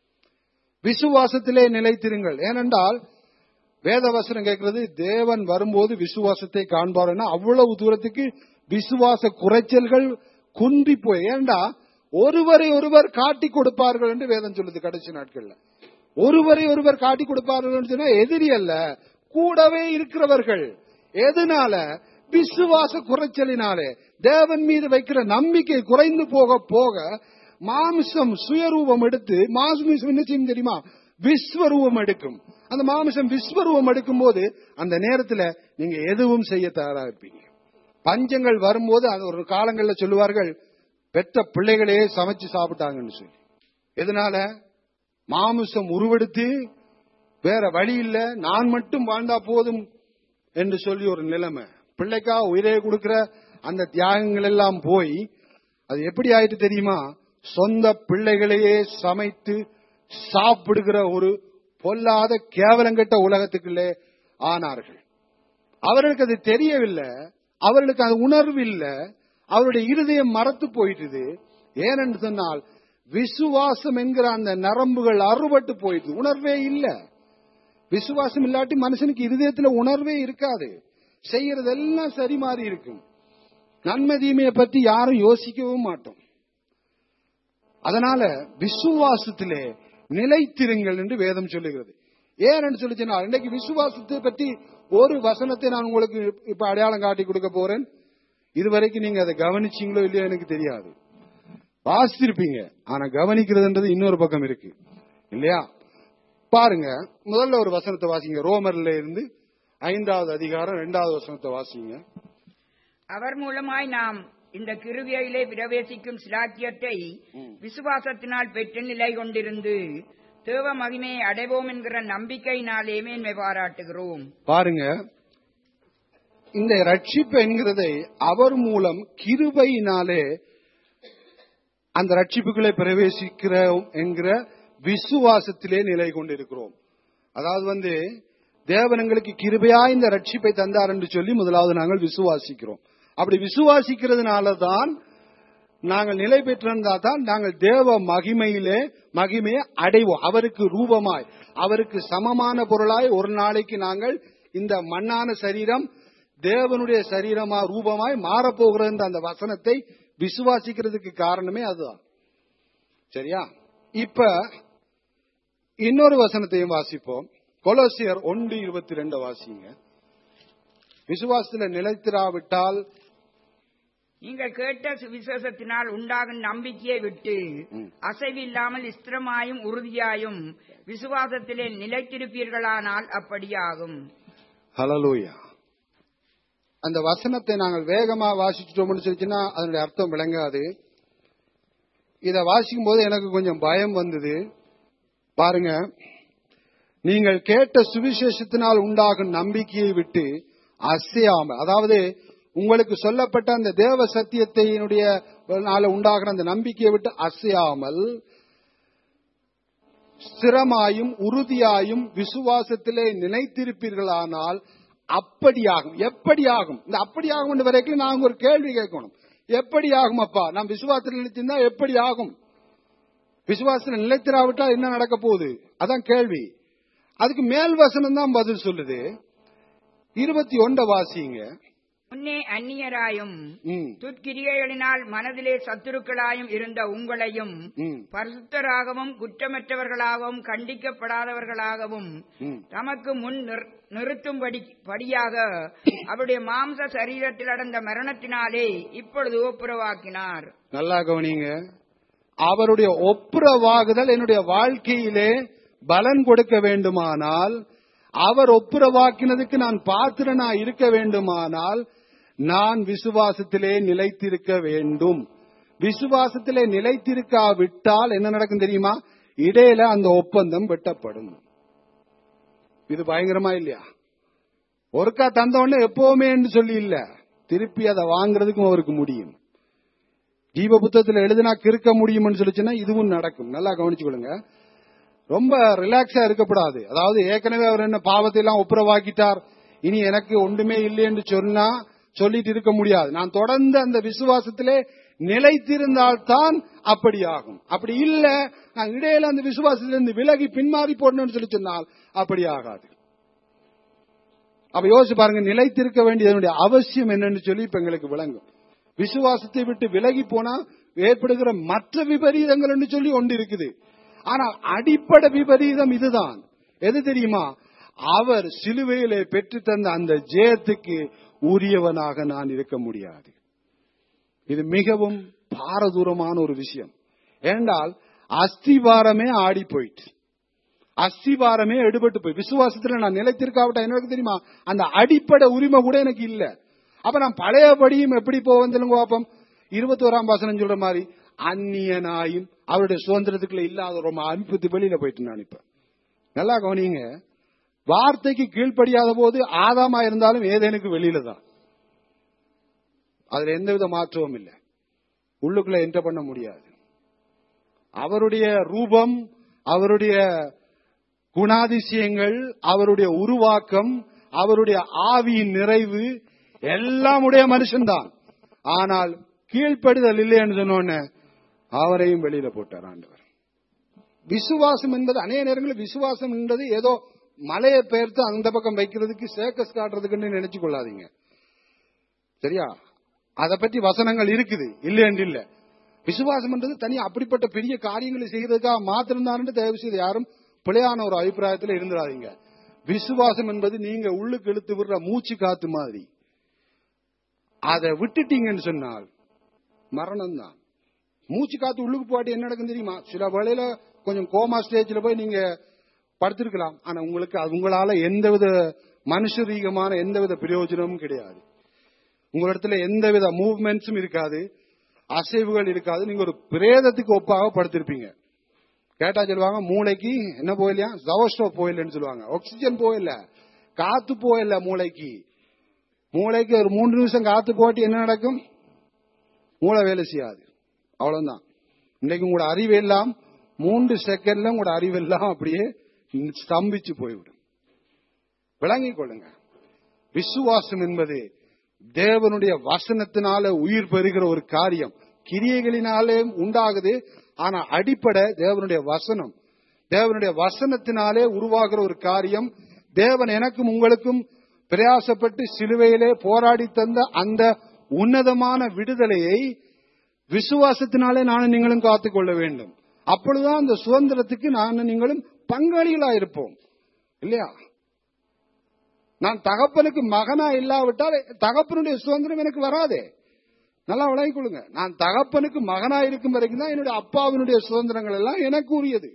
விசுவாசத்திலே நிலைத்திருங்கள் ஏனென்றால் வேதவசனம் கேட்கிறது தேவன் வரும்போது விசுவாசத்தை காண்பார்னா அவ்வளவு தூரத்துக்கு விசுவாச குறைச்சல்கள் குன்றி போய் ஏண்டா ஒருவரை ஒருவர் காட்டி கொடுப்பார்கள் என்று வேதம் சொல்லுது கடைசி நாட்கள்ல ஒருவரை ஒருவர் காட்டி கொடுப்பார்கள் என்று சொன்னா எதிரி அல்ல கூடவே இருக்கிறவர்கள் எதனால விசுவாச குறைச்சலினாலே தேவன் மீது வைக்கிற நம்பிக்கை குறைந்து போக போக மாமிசம் சுயரூபம் எடுத்து மாமிசம் என்ன செய்யும் தெரியுமா விஸ்வரூபம் எடுக்கும் அந்த மாமிசம் விஸ்வரூபம் எடுக்கும் போது அந்த நேரத்துல நீங்க எதுவும் செய்ய தயாரா இருப்பீங்க பஞ்சங்கள் வரும்போது அது ஒரு காலங்கள்ல சொல்லுவார்கள் பெற்ற பிள்ளைகளே சமைச்சு சாப்பிட்டாங்கன்னு சொல்லி எதனால மாமிசம் உருவெடுத்து வேற வழி இல்ல நான் மட்டும் வாழ்ந்தா போதும் என்று சொல்லி ஒரு நிலைமை பிள்ளைக்கா உயிரை கொடுக்கிற அந்த தியாகங்கள் எல்லாம் போய் அது எப்படி ஆயிட்டு தெரியுமா சொந்த பிள்ளைகளையே சமைத்து சாப்பிடுகிற ஒரு பொல்லாத கேவலங்கட்ட உலகத்துக்குள்ளே ஆனார்கள் அவர்களுக்கு அது தெரியவில்லை அவர்களுக்கு அது உணர்வு இல்லை அவருடைய இருதயம் மறத்து போயிட்டுது ஏனென்று சொன்னால் விசுவாசம் என்கிற அந்த நரம்புகள் அறுபட்டு போயிட்டு உணர்வே இல்லை விசுவாசம் இல்லாட்டி மனுஷனுக்கு இருதயத்துல உணர்வே இருக்காது செய்யறதெல்லாம் சரி மாறி இருக்கும் நன்மை தீமையை பத்தி யாரும் யோசிக்கவும் மாட்டோம் அதனால விசுவாசத்திலே நிலைத்திருங்கள் என்று வேதம் சொல்லுகிறது ஏன்னு சொல்லிச்சுன்னா இன்னைக்கு விசுவாசத்தை பற்றி ஒரு வசனத்தை நான் உங்களுக்கு இப்ப அடையாளம் காட்டி கொடுக்க போறேன் இதுவரைக்கும் நீங்க அதை கவனிச்சீங்களோ இல்லையோ எனக்கு தெரியாது வாசிச்சிருப்பீங்க ஆனா கவனிக்கிறதுன்றது இன்னொரு பக்கம் இருக்கு இல்லையா பாருங்க முதல்ல ஒரு வசனத்தை வாசிங்க ரோமர்ல இருந்து ஐந்தாவது அதிகாரம் இரண்டாவது வசனத்தை வாசிங்க அவர் மூலமாய் நாம் இந்த கிருவியிலே பிரவேசிக்கும் சிலாக்கியத்தை விசுவாசத்தினால் பெற்று நிலை கொண்டிருந்து தேவ மகிமையை அடைவோம் என்கிற நம்பிக்கையினாலே மேன்மை பாராட்டுகிறோம் பாருங்க இந்த ரட்சிப்பு என்கிறதை அவர் மூலம் கிருபையினாலே அந்த ரட்சிப்புகளை பிரவேசிக்கிறோம் என்கிற விசுவாசத்திலே நிலை கொண்டிருக்கிறோம் அதாவது வந்து தேவன் எங்களுக்கு கிருபையா இந்த ரட்சிப்பை தந்தார் என்று சொல்லி முதலாவது நாங்கள் விசுவாசிக்கிறோம் அப்படி விசுவாசிக்கிறதுனால தான் நாங்கள் நிலை பெற்றிருந்தா தான் நாங்கள் தேவ மகிமையிலே மகிமையை அடைவோம் அவருக்கு ரூபமாய் அவருக்கு சமமான பொருளாய் ஒரு நாளைக்கு நாங்கள் இந்த மண்ணான சரீரம் தேவனுடைய சரீரமா ரூபமாய் மாறப்போகிற அந்த வசனத்தை விசுவாசிக்கிறதுக்கு காரணமே அதுதான் சரியா இப்ப இன்னொரு வசனத்தையும் வாசிப்போம் கொலோசியர் ஒன்று இருபத்தி ரெண்டு வாசிங்க விசுவாசத்துல நிலைத்திராவிட்டால் நீங்கள் கேட்ட விசேஷத்தினால் உண்டாகும் நம்பிக்கையை விட்டு அசைவில்லாமல் ஸ்திரமாயும் உறுதியாயும் விசுவாசத்திலே நிலைத்திருப்பீர்களானால் அப்படியாகும் ஹலலூயா அந்த வசனத்தை நாங்கள் வேகமா வாசிச்சிட்டோம்னு சொல்லிச்சுன்னா அதனுடைய அர்த்தம் விளங்காது இத வாசிக்கும் போது எனக்கு கொஞ்சம் பயம் வந்தது பாருங்க நீங்கள் கேட்ட சுவிசேஷத்தினால் உண்டாகும் நம்பிக்கையை விட்டு அசையாம அதாவது உங்களுக்கு சொல்லப்பட்ட அந்த தேவ சத்தியத்தினுடைய நாள உண்டாகிற அந்த நம்பிக்கையை விட்டு அசையாமல் ஸ்திரமாயும் உறுதியாயும் விசுவாசத்திலே நினைத்திருப்பீர்களானால் அப்படியாகும் எப்படியாகும் இந்த அப்படியாகும் வரைக்கும் நாங்க ஒரு கேள்வி கேட்கணும் எப்படி ஆகும் அப்பா நாம் விசுவாசத்தில் நிலைத்திருந்தா எப்படி ஆகும் விசுவாசத்தில் நிலைத்திராவிட்டா என்ன நடக்க போகுது அதான் கேள்வி அதுக்கு மேல் வசனம் தான் பதில் சொல்லுது இருபத்தி ஒண்ட வாசிங்க முன்னே அந்நியராயும் ம், துட்கிரியைகளினால் மனதிலே சத்துருக்களாயும் இருந்த உங்களையும் ம், பரிசுத்தராகவும் குற்றமற்றவர்களாகவும் கண்டிக்கப்படாதவர்களாகவும் ம். தமக்கு முன் நிறு- நிறுத்தும்படி படியாக அவருடைய மாம்ச சரீரத்தில் அடர்ந்த மரணத்தினாலே இப்பொழுது ஒப்புரவாக்கினார் நல்லா கவனிங்க அவருடைய ஒப்புரவாகுதல் என்னுடைய வாழ்க்கையிலே பலன் கொடுக்க வேண்டுமானால் அவர் ஒப்புரவாக்கினதுக்கு நான் பாத்திரனா இருக்க வேண்டுமானால் நான் விசுவாசத்திலே நிலைத்திருக்க வேண்டும் விசுவாசத்திலே நிலைத்திருக்காவிட்டால் என்ன நடக்கும் தெரியுமா இடையில அந்த ஒப்பந்தம் வெட்டப்படும் இது பயங்கரமா இல்லையா ஒருக்கா தந்த உடனே எப்பவுமே சொல்லி இல்ல திருப்பி அதை வாங்குறதுக்கும் அவருக்கு முடியும் ஜீவ புத்தகத்தில் எழுதினா கிறுக்க முடியும்னு சொல்லிச்சுன்னா இதுவும் நடக்கும் நல்லா கவனிச்சுக்கொள்ளுங்க ரொம்ப ரிலாக்ஸா இருக்கக்கூடாது அதாவது ஏற்கனவே அவர் என்ன பாவத்தை எல்லாம் ஒப்புரவாக்கிட்டார் இனி எனக்கு ஒன்றுமே இல்லை என்று சொன்னா சொல்லிட்டு இருக்க முடியாது நான் தொடர்ந்து அந்த விசுவாசத்திலே நிலைத்திருந்தால்தான் அப்படி ஆகும் அப்படி இல்ல நான் இடையில அந்த விசுவாசத்திலிருந்து விலகி பின்மாறி போடணும்னு சொல்லி சொன்னால் அப்படி ஆகாது அப்ப யோசிச்சு பாருங்க நிலைத்திருக்க வேண்டியதனுடைய அவசியம் என்னன்னு சொல்லி இப்ப எங்களுக்கு விளங்கும் விசுவாசத்தை விட்டு விலகி போனா ஏற்படுகிற மற்ற விபரீதங்கள் என்று சொல்லி ஒன்று இருக்குது ஆனால் அடிப்படை விபரீதம் இதுதான் எது தெரியுமா அவர் சிலுவையிலே பெற்று தந்த அந்த ஜெயத்துக்கு உரியவனாக நான் இருக்க முடியாது இது மிகவும் பாரதூரமான ஒரு விஷயம் ஏனென்றால் அஸ்திவாரமே ஆடி போயிட்டு அஸ்திவாரமே எடுபட்டு போய் விசுவாசத்துல நான் நிலைத்திருக்காவிட்டா எனக்கு தெரியுமா அந்த அடிப்படை உரிமை கூட எனக்கு இல்ல அப்ப நான் பழையபடியும் எப்படி போவேன் சொல்லுங்க பாப்போம் இருபத்தோராம் வாசனம் சொல்ற மாதிரி அந்நியனாயும் அவருடைய சுதந்திரத்துக்குள்ள இல்லாத ரொம்ப அனுப்பத்து வெளியில போயிட்டு நான் இப்ப நல்லா கவனிங்க வார்த்தைக்கு கீழ்ப்படியாத போது ஆதாமா இருந்தாலும் ஏதேனுக்கு வெளியில தான் அதுல எந்தவித மாற்றமும் இல்லை உள்ளுக்குள்ள என்டர் பண்ண முடியாது அவருடைய ரூபம் அவருடைய குணாதிசயங்கள் அவருடைய உருவாக்கம் அவருடைய ஆவியின் நிறைவு எல்லாம் உடைய மனுஷன்தான் ஆனால் கீழ்ப்படுதல் இல்லைன்னு சொன்னோன்னு அவரையும் வெளியில போட்டார் ஆண்டவர் விசுவாசம் என்பது அநேக நேரங்களில் விசுவாசம் என்பது ஏதோ மலையை பெயர்த்து அந்த பக்கம் வைக்கிறதுக்கு சேக்கஸ் காட்டுறதுக்குன்னு நினைச்சு கொள்ளாதீங்க சரியா அத பற்றி வசனங்கள் இருக்குது இல்லைன்னு இல்ல விசுவாசம்ன்றது தனி அப்படிப்பட்ட பெரிய காரியங்களை செய்யறதுக்காக மாத்திருந்தான்னு தயவு செய்து யாரும் பிழையான ஒரு அபிப்பிராயத்துல இருந்துடாதீங்க விசுவாசம் என்பது நீங்க உள்ளுக்கு இழுத்து விடுற மூச்சு காத்து மாதிரி அதை விட்டுட்டீங்கன்னு சொன்னால் மரணம் தான் மூச்சு காத்து உள்ளுக்கு போட்டு என்ன நடக்கும் தெரியுமா சில வேளையில கொஞ்சம் கோமா ஸ்டேஜ்ல போய் நீங்க படுத்திருக்கலாம் ஆனா உங்களுக்கு அது உங்களால எந்தவித மனுஷரீகமான எந்தவித பிரயோஜனமும் கிடையாது உங்களிடத்துல எந்தவித மூவ்மெண்ட்ஸும் இருக்காது அசைவுகள் இருக்காது நீங்க ஒரு பிரேதத்துக்கு ஒப்பாக படுத்திருப்பீங்க கேட்டா சொல்லுவாங்க மூளைக்கு என்ன போயிலையா ஜவஸ்டோ போயிலன்னு சொல்லுவாங்க ஆக்சிஜன் போயில்ல காத்து போயில்ல மூளைக்கு மூளைக்கு ஒரு மூன்று நிமிஷம் காத்து போட்டு என்ன நடக்கும் மூளை வேலை செய்யாது அவ்வளவுதான் இன்னைக்கு உங்களோட அறிவு எல்லாம் மூன்று செகண்ட்ல உங்களோட அறிவு எல்லாம் அப்படியே ஸ்தம்பிச்சு போய்விடும் விளங்கிக் கொள்ளுங்க விசுவாசம் என்பது தேவனுடைய வசனத்தினால உயிர் பெறுகிற ஒரு காரியம் கிரியைகளினாலே உண்டாகுது ஆனா அடிப்படை தேவனுடைய வசனம் தேவனுடைய வசனத்தினாலே உருவாகிற ஒரு காரியம் தேவன் எனக்கும் உங்களுக்கும் பிரயாசப்பட்டு சிலுவையிலே போராடி தந்த அந்த உன்னதமான விடுதலையை விசுவாசத்தினாலே நானும் நீங்களும் காத்துக்கொள்ள வேண்டும் அப்பொழுதுதான் அந்த சுதந்திரத்துக்கு நானும் நீங்களும் பங்காளிகளா இருப்போம் இல்லையா நான் தகப்பனுக்கு மகனா இல்லாவிட்டால் தகப்பனுடைய சுதந்திரம் எனக்கு வராதே நல்லா விளங்கிக் கொள்ளுங்க நான் தகப்பனுக்கு மகனா இருக்கும் வரைக்கும் தான் என்னுடைய அப்பாவினுடைய சுதந்திரங்கள் எல்லாம் எனக்கு உரியது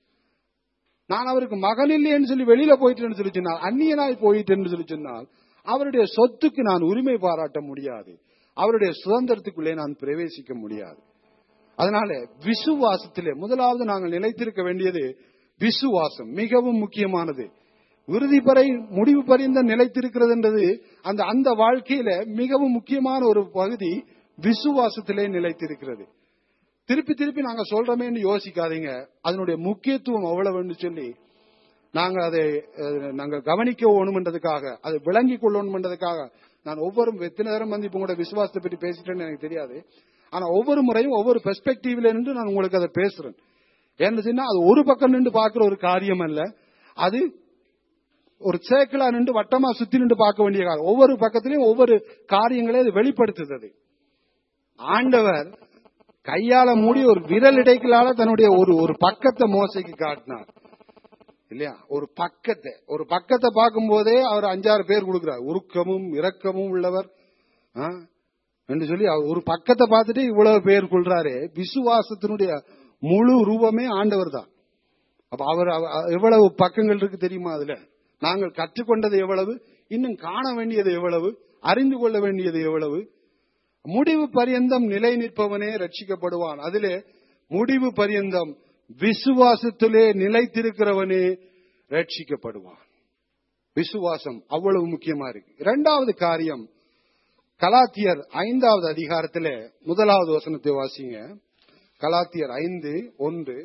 நான் அவருக்கு மகன் இல்லைன்னு சொல்லி வெளியில போயிட்டேன்னு சொல்லி சொன்னால் அந்நியனாய் போயிட்டேன்னு சொல்லி சொன்னால் அவருடைய சொத்துக்கு நான் உரிமை பாராட்ட முடியாது அவருடைய சுதந்திரத்துக்குள்ளே நான் பிரவேசிக்க முடியாது அதனால விசுவாசத்திலே முதலாவது நாங்கள் நிலைத்திருக்க வேண்டியது விசுவாசம் மிகவும் முக்கியமானது இறுதி பறை முடிவு பறிந்த நிலைத்திருக்கிறது என்றது அந்த அந்த வாழ்க்கையில மிகவும் முக்கியமான ஒரு பகுதி விசுவாசத்திலே நிலைத்திருக்கிறது திருப்பி திருப்பி நாங்க சொல்றோமேன்னு யோசிக்காதீங்க அதனுடைய முக்கியத்துவம் அவ்வளவுன்னு சொல்லி நாங்க அதை அஹ், நாங்க கவனிக்க வேணும்ன்றதுக்காக அதை விளங்கி கொள்ளணும்ன்றதுக்காக நான் ஒவ்வொரு எத்தனை நேரம் வந்து இப்ப உங்களோட விசுவாசத்தை பற்றி பேசிட்டேன்னு எனக்கு தெரியாது ஆனா ஒவ்வொரு முறையும் ஒவ்வொரு பெர்ஸ்பெக்டிவ்ல நின்று நான் உங்களுக்கு அதை பேசுறேன் ஏன்னு சொன்னா அது ஒரு பக்கம் நின்று பார்க்கிற ஒரு காரியம் அல்ல அது ஒரு சேக்கிலா நின்று வட்டமா சுத்தி நின்று பார்க்க வேண்டிய காரியம் ஒவ்வொரு பக்கத்திலையும் ஒவ்வொரு காரியங்களை அது வெளிப்படுத்துது அது. ஆண்டவர் கையால மூடி ஒரு விரல் இடைக்கலால தன்னுடைய ஒரு ஒரு பக்கத்தை மோசைக்கு காட்டினார் இல்லையா ஒரு பக்கத்தை ஒரு பக்கத்தை பார்க்கும் போதே அவர் அஞ்சாறு பேர் கொடுக்கிறார் உருக்கமும் இரக்கமும் உள்ளவர் ஆ? என்று சொல்லி அவர் ஒரு பக்கத்தை பார்த்துட்டு இவ்வளவு பேர் கொள்றாரு விசுவாசத்தினுடைய முழு ரூபமே ஆண்டவர் தான் அப்ப அவர் அவ- எவ்வளவு பக்கங்கள் இருக்கு தெரியுமா அதுல நாங்கள் கற்றுக்கொண்டது எவ்வளவு இன்னும் காண வேண்டியது எவ்வளவு அறிந்து கொள்ள வேண்டியது எவ்வளவு முடிவு பரியந்தம் நிலை நிற்பவனே ரட்சிக்கப்படுவான் அதிலே முடிவு பரியந்தம் விசுவாசத்திலே நிலைத்திருக்கிறவனே ரட்சிக்கப்படுவான் விசுவாசம் அவ்வளவு முக்கியமா இருக்கு இரண்டாவது காரியம் கலாத்தியர் ஐந்தாவது அதிகாரத்திலே முதலாவது வசனத்தை வாசிங்க கலாத்தியர் ஐந்து ஒன்று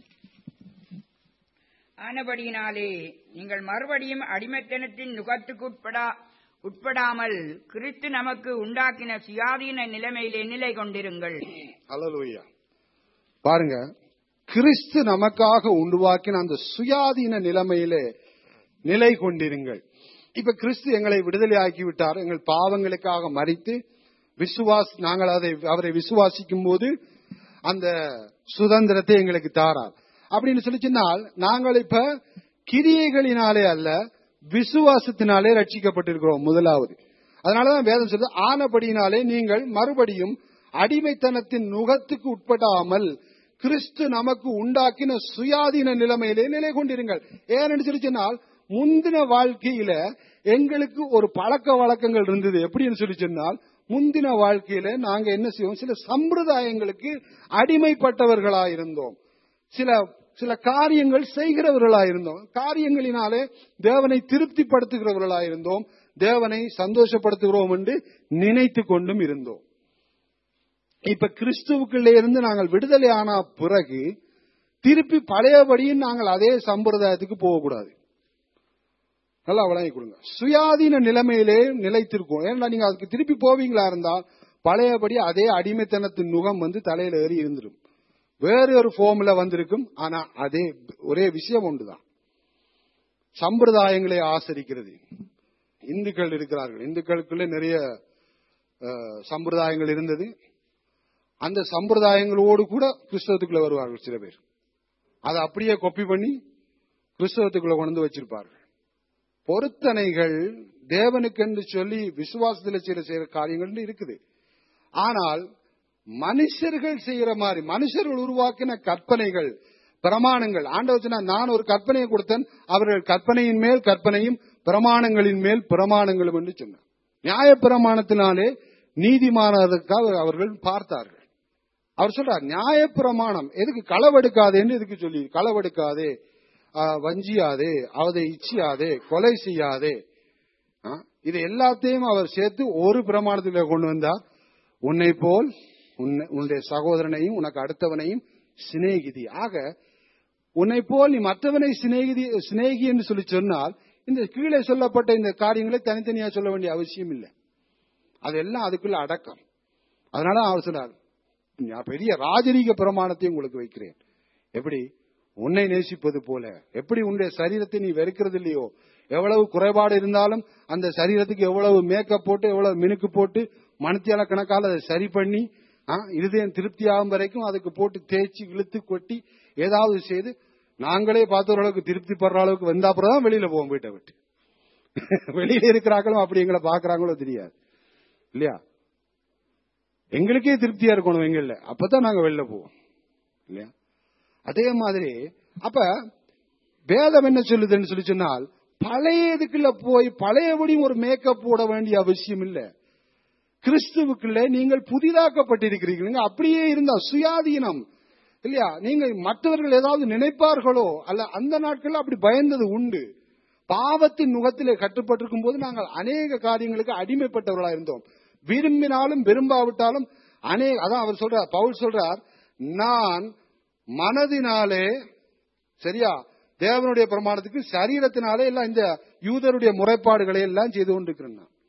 ஆனபடியினாலே நீங்கள் மறுபடியும் அடிமைத்தனத்தின் நுகத்துக்கு உட்படா உட்படாமல் கிறிஸ்து நமக்கு உண்டாக்கின சுயாதீன நிலைமையிலே நிலை கொண்டிருங்கள் அல்லலுயா பாருங்க கிறிஸ்து நமக்காக உருவாக்கின அந்த சுயாதீன நிலைமையிலே நிலை கொண்டிருங்கள் இப்ப கிறிஸ்து எங்களை விடுதலை ஆக்கி விட்டார் எங்கள் பாவங்களுக்காக மறித்து விசுவாஸ் நாங்கள் அதை அவரை விசுவாசிக்கும் போது அந்த சுதந்திரத்தை எங்களுக்கு தாரார் அப்படின்னு சொல்லி சொன்னால் நாங்கள் இப்ப கிரியைகளினாலே அல்ல விசுவாசத்தினாலே ரட்சிக்கப்பட்டிருக்கிறோம் முதலாவது அதனாலதான் வேதம் சொல்றது ஆனபடியினாலே நீங்கள் மறுபடியும் அடிமைத்தனத்தின் நுகத்துக்கு உட்படாமல் கிறிஸ்து நமக்கு உண்டாக்கின சுயாதீன நிலைமையிலே நிலை கொண்டிருங்கள் ஏன்னு சொல்லி சொன்னால் முந்தின வாழ்க்கையில எங்களுக்கு ஒரு பழக்க வழக்கங்கள் இருந்தது எப்படின்னு சொல்லி சொன்னால் முந்தின வாழ்க்கையில நாங்க என்ன செய்வோம் சில சம்பிரதாயங்களுக்கு அடிமைப்பட்டவர்களா இருந்தோம் சில சில காரியங்கள் செய்கிறவர்களா இருந்தோம் காரியங்களினாலே தேவனை திருப்திப்படுத்துகிறவர்களா இருந்தோம் தேவனை சந்தோஷப்படுத்துகிறோம் என்று நினைத்து கொண்டும் இருந்தோம் இப்ப கிறிஸ்துவுக்குள்ளே இருந்து நாங்கள் விடுதலை ஆன பிறகு திருப்பி பழையபடியும் நாங்கள் அதே சம்பிரதாயத்துக்கு போகக்கூடாது நல்லா வழங்கி கொடுங்க சுயாதீன நிலைமையிலே நிலைத்திருக்கும் ஏன்னா நீங்க அதுக்கு திருப்பி போவீங்களா இருந்தால் பழையபடி அதே அடிமைத்தனத்தின் நுகம் வந்து தலையில ஏறி இருந்துடும் வேறு ஒரு ஃபார்ம்ல வந்திருக்கும் ஆனா அதே ஒரே விஷயம் ஒன்றுதான் சம்பிரதாயங்களை ஆசரிக்கிறது இந்துக்கள் இருக்கிறார்கள் இந்துக்களுக்குள்ள நிறைய அஹ், சம்பிரதாயங்கள் இருந்தது அந்த சம்பிரதாயங்களோடு கூட கிறிஸ்தவத்துக்குள்ள வருவார்கள் சில பேர் அதை அப்படியே கொப்பி பண்ணி கிறிஸ்தவத்துக்குள்ள கொண்டு வந்து வச்சிருப்பார்கள் பொருத்தனைகள் தேவனுக்கென்று சொல்லி விசுவாசத்தில் சில செய்யற காரியங்கள் இருக்குது ஆனால் மனுஷர்கள் செய்யற மாதிரி மனுஷர்கள் உருவாக்கின கற்பனைகள் பிரமாணங்கள் ஆண்டவர் சொன்னார், நான் ஒரு கற்பனையை கொடுத்தேன் அவர்கள் கற்பனையின் மேல் கற்பனையும் பிரமாணங்களின் மேல் பிரமாணங்களும் என்று சொன்னார் நியாய பிரமாணத்தினாலே நீதிமானதற்காக அவர்கள் பார்த்தார்கள் அவர் சொல்றார் நியாய பிரமாணம் எதுக்கு களவெடுக்காதேன்னு எதுக்கு சொல்லி களவெடுக்காதே ஆ, வஞ்சியாதே அவதை இச்சியாதே கொலை செய்யாதே ஆ, இது எல்லாத்தையும் அவர் சேர்த்து ஒரு பிரமாணத்தில் கொண்டு வந்தார் உன்னை போல் உன்னை- உன்னுடைய சகோதரனையும் உனக்கு அடுத்தவனையும் சிநேகிதி ஆக உன்னை போல் நீ மற்றவனை சிநேகிதி சிநேகி என்று சொல்லி சொன்னால் இந்த கீழே சொல்லப்பட்ட இந்த காரியங்களை தனித்தனியா சொல்ல வேண்டிய அவசியம் இல்லை அதெல்லாம் அதுக்குள்ள அடக்கம் அதனால அவர் சொன்னார் நான் பெரிய ராஜரீக பிரமாணத்தை உங்களுக்கு வைக்கிறேன் எப்படி உன்னை நேசிப்பது போல எப்படி உன்னுடைய சரீரத்தை நீ வெறுக்கிறது இல்லையோ எவ்வளவு குறைபாடு இருந்தாலும் அந்த சரீரத்துக்கு எவ்வளவு மேக்கப் போட்டு எவ்வளவு மினுக்கு போட்டு மணித்தியால கணக்கால அதை சரி பண்ணி ஆ, இருதயம் திருப்தி ஆகும் வரைக்கும் அதுக்கு போட்டு தேய்ச்சி இழுத்து கொட்டி ஏதாவது செய்து நாங்களே பார்த்த அளவுக்கு திருப்தி படுற அளவுக்கு வந்த அப்புறம் தான் வெளியில போவோம் வீட்டை விட்டு வெளியில இருக்கிறாங்களும் அப்படி எங்களை பாக்குறாங்களோ தெரியாது இல்லையா எங்களுக்கே திருப்தியா இருக்கணும் எங்கள்ல அப்பதான் நாங்க வெளில போவோம் இல்லையா அதே மாதிரி அப்ப வேதம் என்ன சொல்லுதுன்னு சொல்லி சொன்னால் பழைய இதுக்குள்ள போய் பழையபடியும் ஒரு மேக்கப் போட வேண்டிய அவசியம் இல்ல கிறிஸ்துவுக்குள்ள நீங்கள் புதிதாக்கப்பட்டிருக்கிறீங்க அப்படியே இருந்தா சுயாதீனம் இல்லையா நீங்க மற்றவர்கள் ஏதாவது நினைப்பார்களோ அல்ல அந்த நாட்கள்ல அப்படி பயந்தது உண்டு பாவத்தின் நுகத்திலே கட்டுப்பட்டிருக்கும் போது நாங்கள் அநேக காரியங்களுக்கு அடிமைப்பட்டவர்களா இருந்தோம் விரும்பினாலும் விரும்பாவிட்டாலும் அநே அதான் அவர் சொல்றார் பவுல் சொல்றார் நான் மனதினாலே சரியா தேவனுடைய பிரமாணத்துக்கு சரீரத்தினாலே எல்லாம் இந்த யூதருடைய முறைப்பாடுகளை எல்லாம் செய்து கொண்டிருக்கிறேன் நான்.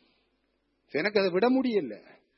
எனக்கு அதை விட முடியல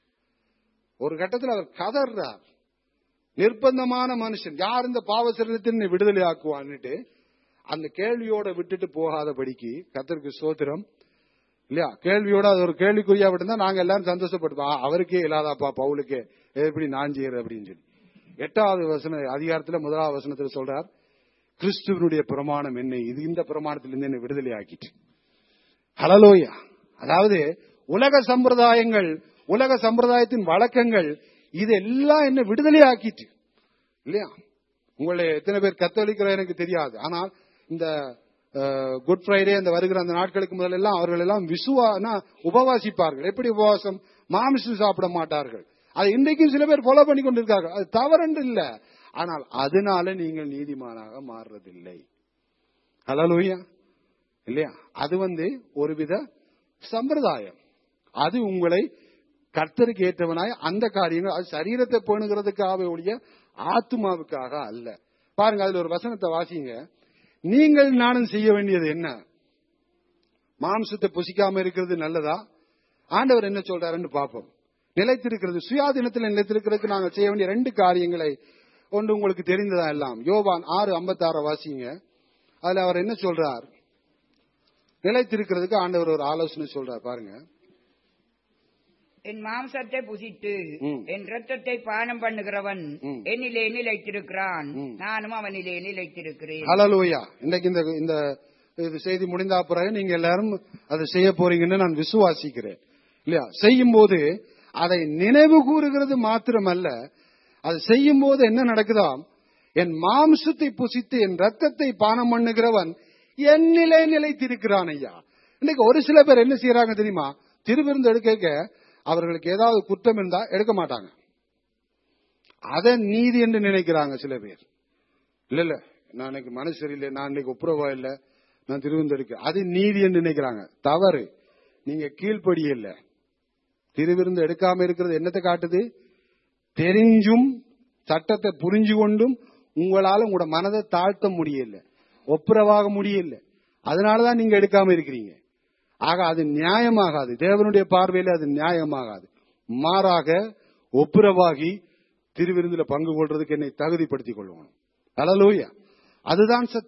ஒரு கட்டத்தில் அவர் கதறார் நிர்பந்தமான மனுஷன் யார் இந்த பாவ சரீரத்தின் விடுதலை ஆக்குவான்னுட்டு அந்த கேள்வியோட விட்டுட்டு போகாதபடிக்கு கத்தருக்கு சோத்திரம் இல்லையா கேள்வியோட அது ஒரு கேள்விக்குறியா விட்டுருந்தா நாங்க எல்லாரும் சந்தோஷப்பட்டுப்போம் ஆ, அவருக்கே இல்லாதாப்பா பவுலுக்கு எப்படி நான் செய்யறது அப்படின்னு சொல்லி எட்டாவது வசன அதிகாரத்துல முதலாவது வசனத்துல சொல்றார் கிறிஸ்துவனுடைய பிரமாணம் என்ன இது இந்த பிரமாணத்திலிருந்து என்னை விடுதலை ஆக்கிட்டு ஹலலோயா அதாவது உலக சம்பிரதாயங்கள் உலக சம்பிரதாயத்தின் வழக்கங்கள் இது எல்லாம் என்ன விடுதலை ஆக்கிட்டு இல்லையா உங்களை எத்தனை பேர் கத்தோலிக்கிற எனக்கு தெரியாது ஆனால் இந்த குட் ஃப்ரைடே அந்த வருகிற அந்த நாட்களுக்கு முதல்ல எல்லாம் அவர்கள் எல்லாம் விசுவானா உபவாசிப்பார்கள் எப்படி உபவாசம் மாமிசம் சாப்பிட மாட்டார்கள் அது இன்றைக்கும் சில பேர் ஃபாலோ பண்ணி கொண்டிருக்கார்கள் அது தவறென்று இல்ல ஆனால் அதனால நீங்கள் நீதிமானாக மாறுறதில்லை ஹலலூயா இல்லையா அது வந்து ஒருவித சம்பிரதாயம் அது உங்களை கர்த்தருக்கு ஏற்றவனாய் அந்த காரியங்கள் அது சரீரத்தை பேணுகிறதுக்காக ஒழிய ஆத்மாவுக்காக அல்ல பாருங்க அதுல ஒரு வசனத்தை வாசிங்க நீங்கள் நானும் செய்ய வேண்டியது என்ன மாம்சத்தை புசிக்காம இருக்கிறது நல்லதா ஆண்டவர் என்ன சொல்றாருன்னு பார்ப்போம் நிலைத்திருக்கிறது சுயாதீனத்தில் நிலைத்திருக்கிறதுக்கு நாங்கள் செய்ய வேண்டிய ரெண்டு காரியங்களை ஒன்று உங்களுக்கு தெரிந்ததா எல்லாம் யோவான் ஆறு ஐம்பத்தாறு வாசிங்க அதுல அவர் என்ன சொல்றார் நிலைத்திருக்கிறதுக்கு ஆண்டவர் ஒரு ஆலோசனை சொல்றார் பாருங்க என் மாம்சத்தை புசித்து ம். என் ரத்தத்தை பானம் பண்ணுகிறவன் ம். என்னிலே நிலைத்திருக்கிறான் ம். நானும் அவனிலே நிலைத்திருக்கிறேன் ஹalleluya இன்னைக்கு இந்த இந்த இது செய்தி முடிந்த பிறகு நீங்க எல்லாரும் அதை செய்ய போறீங்கன்னு நான் விசுவாசிக்கிறேன் இல்லையா செய்யும் போது அதை நினைவு கூறுகிறது மாத்திரமல்ல அது செய்யும் போது என்ன நடக்குதாம் என் மாம்சத்தை புசித்து என் ரத்தத்தை பானம் பண்ணுகிறவன் என் நிலை நிலைத்திருக்கிறான் ஐயா இன்னைக்கு ஒரு சில பேர் என்ன செய்யறாங்க தெரியுமா திருவிருந்து எடுக்க அவர்களுக்கு ஏதாவது குற்றம் இருந்தா எடுக்க மாட்டாங்க அதை நீதி என்று நினைக்கிறாங்க சில பேர் இல்ல இல்ல நான் இன்னைக்கு மனசு சரியில்லை நான் இன்னைக்கு ஒப்புரவா இல்ல நான் திருவிருந்தெடுக்க அது நீதி என்று நினைக்கிறாங்க தவறு நீங்க கீழ்ப்படி இல்ல திருவிருந்து எடுக்காம இருக்கிறது என்னத்தை காட்டுது தெரிஞ்சும் சட்டத்தை புரிஞ்சு கொண்டும் உங்களால உங்களோட மனதை தாழ்த்த முடியல ஒப்புரவாக முடியல அதனாலதான் நீங்க எடுக்காம இருக்கிறீங்க ஆக அது நியாயமாகாது தேவனுடைய பார்வையில அது நியாயமாகாது மாறாக ஒப்புரவாகி திருவிருந்துல பங்கு கொள்றதுக்கு என்னை தகுதிப்படுத்திக் கொள்ளணும் அலலூயா அதுதான் சத்தியம்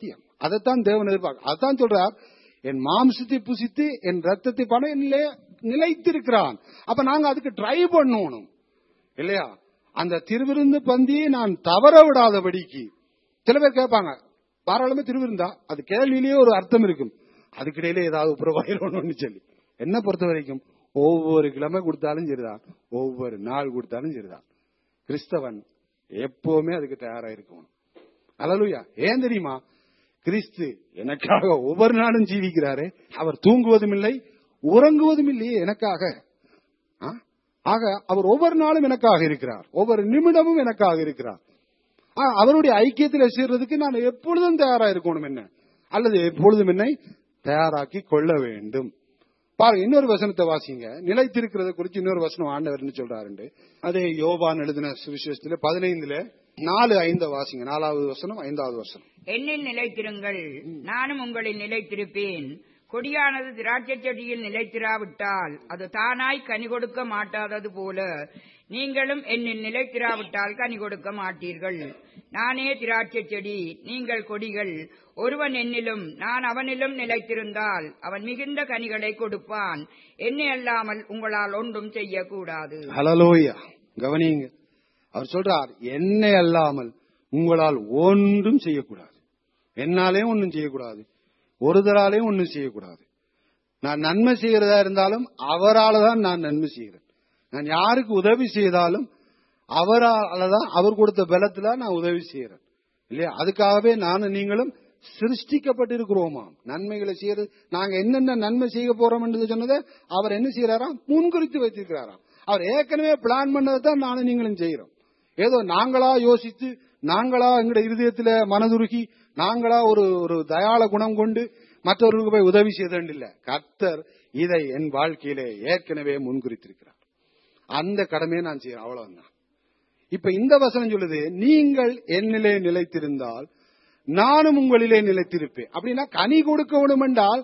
அதைத்தான் தேவன் எதிர்பார்க்க அதான் சொல்றார் என் மாம்சத்தை புசித்து என் ரத்தத்தை பண நிலைத்திருக்கிறான் அப்ப நாங்க அதுக்கு ட்ரை பண்ணணும் இல்லையா அந்த திருவிருந்து பந்தியை நான் தவற விடாதபடிக்கு சில பேர் கேட்பாங்க தாராளமே திருவிருந்தா அது கேள்வியிலேயே ஒரு அர்த்தம் இருக்கும் அதுக்கிடையில ஏதாவது புறவாயிரணும்னு சொல்லி என்ன பொறுத்த வரைக்கும் ஒவ்வொரு கிழமை கொடுத்தாலும் சரிதான் ஒவ்வொரு நாள் கொடுத்தாலும் சரிதான் கிறிஸ்தவன் எப்பவுமே அதுக்கு தயாரா இருக்கணும் அலலுயா ஏன் தெரியுமா கிறிஸ்து எனக்காக ஒவ்வொரு நாளும் ஜீவிக்கிறாரே அவர் தூங்குவதும் இல்லை உறங்குவதும் இல்லையே எனக்காக ஆ? ஆக அவர் ஒவ்வொரு நாளும் எனக்காக இருக்கிறார் ஒவ்வொரு நிமிடமும் எனக்காக இருக்கிறார் ஆ, அவருடைய ஐக்கியத்தில் சேர்றதுக்கு நான் எப்பொழுதும் தயாரா இருக்கணும் என்ன அல்லது எப்பொழுதும் என்னை தயாராக்கி கொள்ள வேண்டும் பாருங்க இன்னொரு வசனத்தை வாசிங்க நிலைத்திருக்கிறத குறித்து இன்னொரு வசனம் ஆண்டவர் சொல்றாரு அதே யோபான் எழுதின சுவிசேஷத்துல பதினைந்துல நாலு ஐந்து வாசிங்க நாலாவது வசனம் ஐந்தாவது வசனம் என்னில் நிலைத்திருங்கள் நானும் உங்களில் நிலைத்திருப்பேன் கொடியானது திராட்சை செடியில் நிலைத்திராவிட்டால் அது தானாய் கனி கொடுக்க மாட்டாதது போல நீங்களும் என்னில் நிலைத்திராவிட்டால் கனி கொடுக்க மாட்டீர்கள் நானே திராட்சை செடி நீங்கள் கொடிகள் ஒருவன் என்னிலும் நான் அவனிலும் நிலைத்திருந்தால் அவன் மிகுந்த கனிகளை கொடுப்பான் என்னை அல்லாமல் உங்களால் ஒன்றும் செய்யக்கூடாது ஹலலோயா கவனிங்க அவர் சொல்றார் என்னை அல்லாமல் உங்களால் ஒன்றும் செய்யக்கூடாது என்னாலே ஒன்றும் செய்யக்கூடாது ஒருதராலே ஒன்றும் செய்யக்கூடாது நான் நன்மை செய்யறதா இருந்தாலும் அவரால தான் நான் நன்மை செய்கிறேன் நான் யாருக்கு உதவி செய்தாலும் அவரால தான் அவர் கொடுத்த பலத்துல நான் உதவி செய்யறேன் இல்லையா அதுக்காகவே நானும் நீங்களும் சிருஷ்டிக்கப்பட்டிருக்கிறோமா நன்மைகளை செய்யறது நாங்க என்னென்ன நன்மை செய்ய போறோம் என்று சொன்னதை அவர் என்ன செய்யறாராம் முன்குறித்து வைத்திருக்கிறாராம் அவர் ஏற்கனவே பிளான் பண்ணதை தான் நானும் நீங்களும் செய்யறோம் ஏதோ நாங்களா யோசித்து நாங்களா எங்களுடைய இருதயத்துல மனதுருகி நாங்களா ஒரு ஒரு தயாள குணம் கொண்டு மற்றவர்களுக்கு போய் உதவி செய்தேன் இல்ல கர்த்தர் இதை என் வாழ்க்கையிலே ஏற்கனவே முன்குறித்திருக்கிறார் அந்த கடமையை நான் செய்யறேன் அவ்வளவுதான் இப்ப இந்த வசனம் சொல்லுது நீங்கள் என்னிலே நிலைத்திருந்தால் நானும் உங்களிலே நிலைத்திருப்பேன் அப்படின்னா கனி கொடுக்க வேண்டும் என்றால்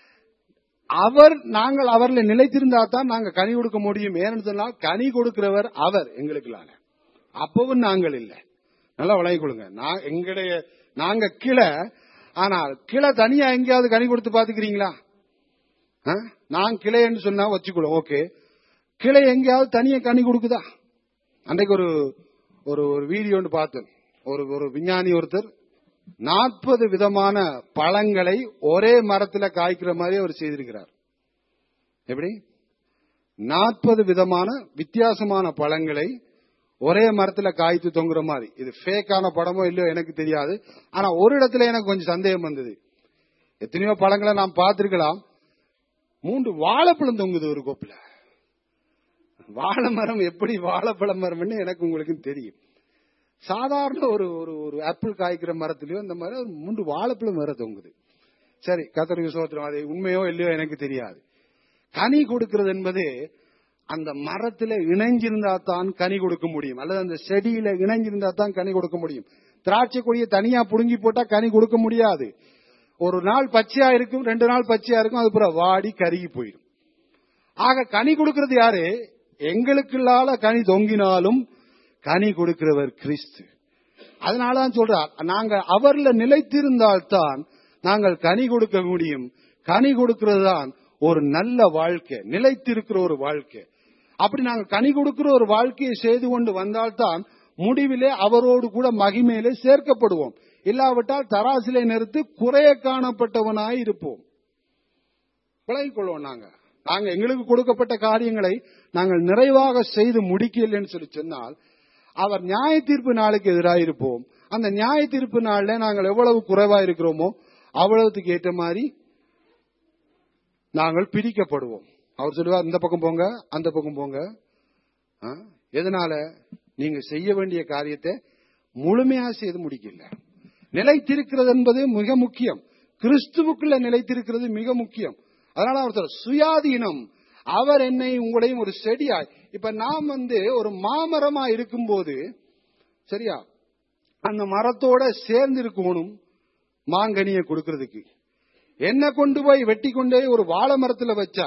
அவர் நாங்கள் அவர்ல நிலைத்திருந்தா தான் நாங்க கனி கொடுக்க முடியும் ஏன்னு சொன்னால் கனி கொடுக்கிறவர் அவர் எங்களுக்குள்ளான அப்பவும் நாங்கள் இல்லை நல்லா வழங்கிக் கொள்ளுங்க நான் எங்களுடைய நாங்க கிளை ஆனால் கிளை தனியா எங்கேயாவது கனி கொடுத்து பாத்துக்கிறீங்களா ஆ? நான் கிளைன்னு சொன்னா வச்சுக்கொள்ளும் ஓகே கிளை எங்கேயாவது தனியா கனி கொடுக்குதா அன்றைக்கு ஒரு ஒரு ஒரு வீடியோ ஒன்று பார்த்தேன் ஒரு ஒரு விஞ்ஞானி ஒருத்தர் நாற்பது விதமான பழங்களை ஒரே மரத்துல காய்க்கிற மாதிரி அவர் செய்திருக்கிறார் எப்படி நாற்பது விதமான வித்தியாசமான பழங்களை ஒரே மரத்துல காய்த்து தொங்குற மாதிரி இது ஃபேக்கான படமோ இல்லையோ எனக்கு தெரியாது ஆனா ஒரு இடத்துல எனக்கு கொஞ்சம் சந்தேகம் வந்தது எத்தனையோ பழங்களை நாம் பார்த்திருக்கலாம் மூன்று வாழைப்பழம் தொங்குது ஒரு கோப்புல வாழை மரம் எப்படி வாழைப்பழ மரம்னு எனக்கு உங்களுக்கு தெரியும் சாதாரண ஒரு ஒரு ஒரு ஆப்பிள் காய்க்கிற மரத்திலயோ இந்த மாதிரி ஒரு மூன்று வாழைப்பழம் மரம் தொங்குது சரி கத்தருக்கு சோத்திரம் அது உண்மையோ இல்லையோ எனக்கு தெரியாது கனி கொடுக்கிறது என்பது அந்த மரத்துல இணைஞ்சிருந்தா தான் கனி கொடுக்க முடியும் அல்லது அந்த செடியில இணைஞ்சிருந்தா தான் கனி கொடுக்க முடியும் திராட்சை கொடியை தனியா புடுங்கி போட்டா கனி கொடுக்க முடியாது ஒரு நாள் பச்சையா இருக்கும் ரெண்டு நாள் பச்சையா இருக்கும் அது பிறகு வாடி கருகி போயிடும் ஆக கனி கொடுக்கிறது யாரு எங்களுக்குள்ளால கனி தொங்கினாலும் கனி கொடுக்கிறவர் கிறிஸ்து அதனாலதான் சொல்றார் நாங்க அவர்ல நிலைத்திருந்தால்தான் நாங்கள் கனி கொடுக்க முடியும் கனி கொடுக்கிறது தான் ஒரு நல்ல வாழ்க்கை நிலைத்திருக்கிற ஒரு வாழ்க்கை அப்படி நாங்க கனி கொடுக்கிற ஒரு வாழ்க்கையை செய்து கொண்டு வந்தால்தான் முடிவிலே அவரோடு கூட மகிமையிலே சேர்க்கப்படுவோம் இல்லாவிட்டால் தராசிலை நிறுத்தி குறைய காணப்பட்டவனாய் இருப்போம் விலகிக் கொள்வோம் நாங்க நாங்க எங்களுக்கு கொடுக்கப்பட்ட காரியங்களை நாங்கள் நிறைவாக செய்து முடிக்கலன்னு சொல்லி சொன்னால் அவர் நியாய தீர்ப்பு நாளுக்கு எதிராக இருப்போம் அந்த நியாய தீர்ப்பு நாள்ல நாங்கள் எவ்வளவு குறைவா இருக்கிறோமோ அவ்வளவுக்கு ஏற்ற மாதிரி நாங்கள் பிரிக்கப்படுவோம் அவர் சொல்லுவார் இந்த பக்கம் போங்க அந்த பக்கம் போங்க ஆ? எதனால நீங்க செய்ய வேண்டிய காரியத்தை முழுமையா செய்து முடிக்கல நிலைத்திருக்கிறது என்பது மிக முக்கியம் கிறிஸ்துவுக்குள்ள நிலைத்திருக்கிறது மிக முக்கியம் அதனால அவர் சொல்றார், சுயாதீனம் அவர் என்னை உங்களையும் ஒரு செடியாய் இப்ப நாம் வந்து ஒரு மாமரமா இருக்கும்போது சரியா அந்த மரத்தோட சேர்ந்து இருக்கணும் மாங்கனியை கொடுக்கறதுக்கு என்ன கொண்டு போய் வெட்டி கொண்டே ஒரு வாழை மரத்துல வச்சா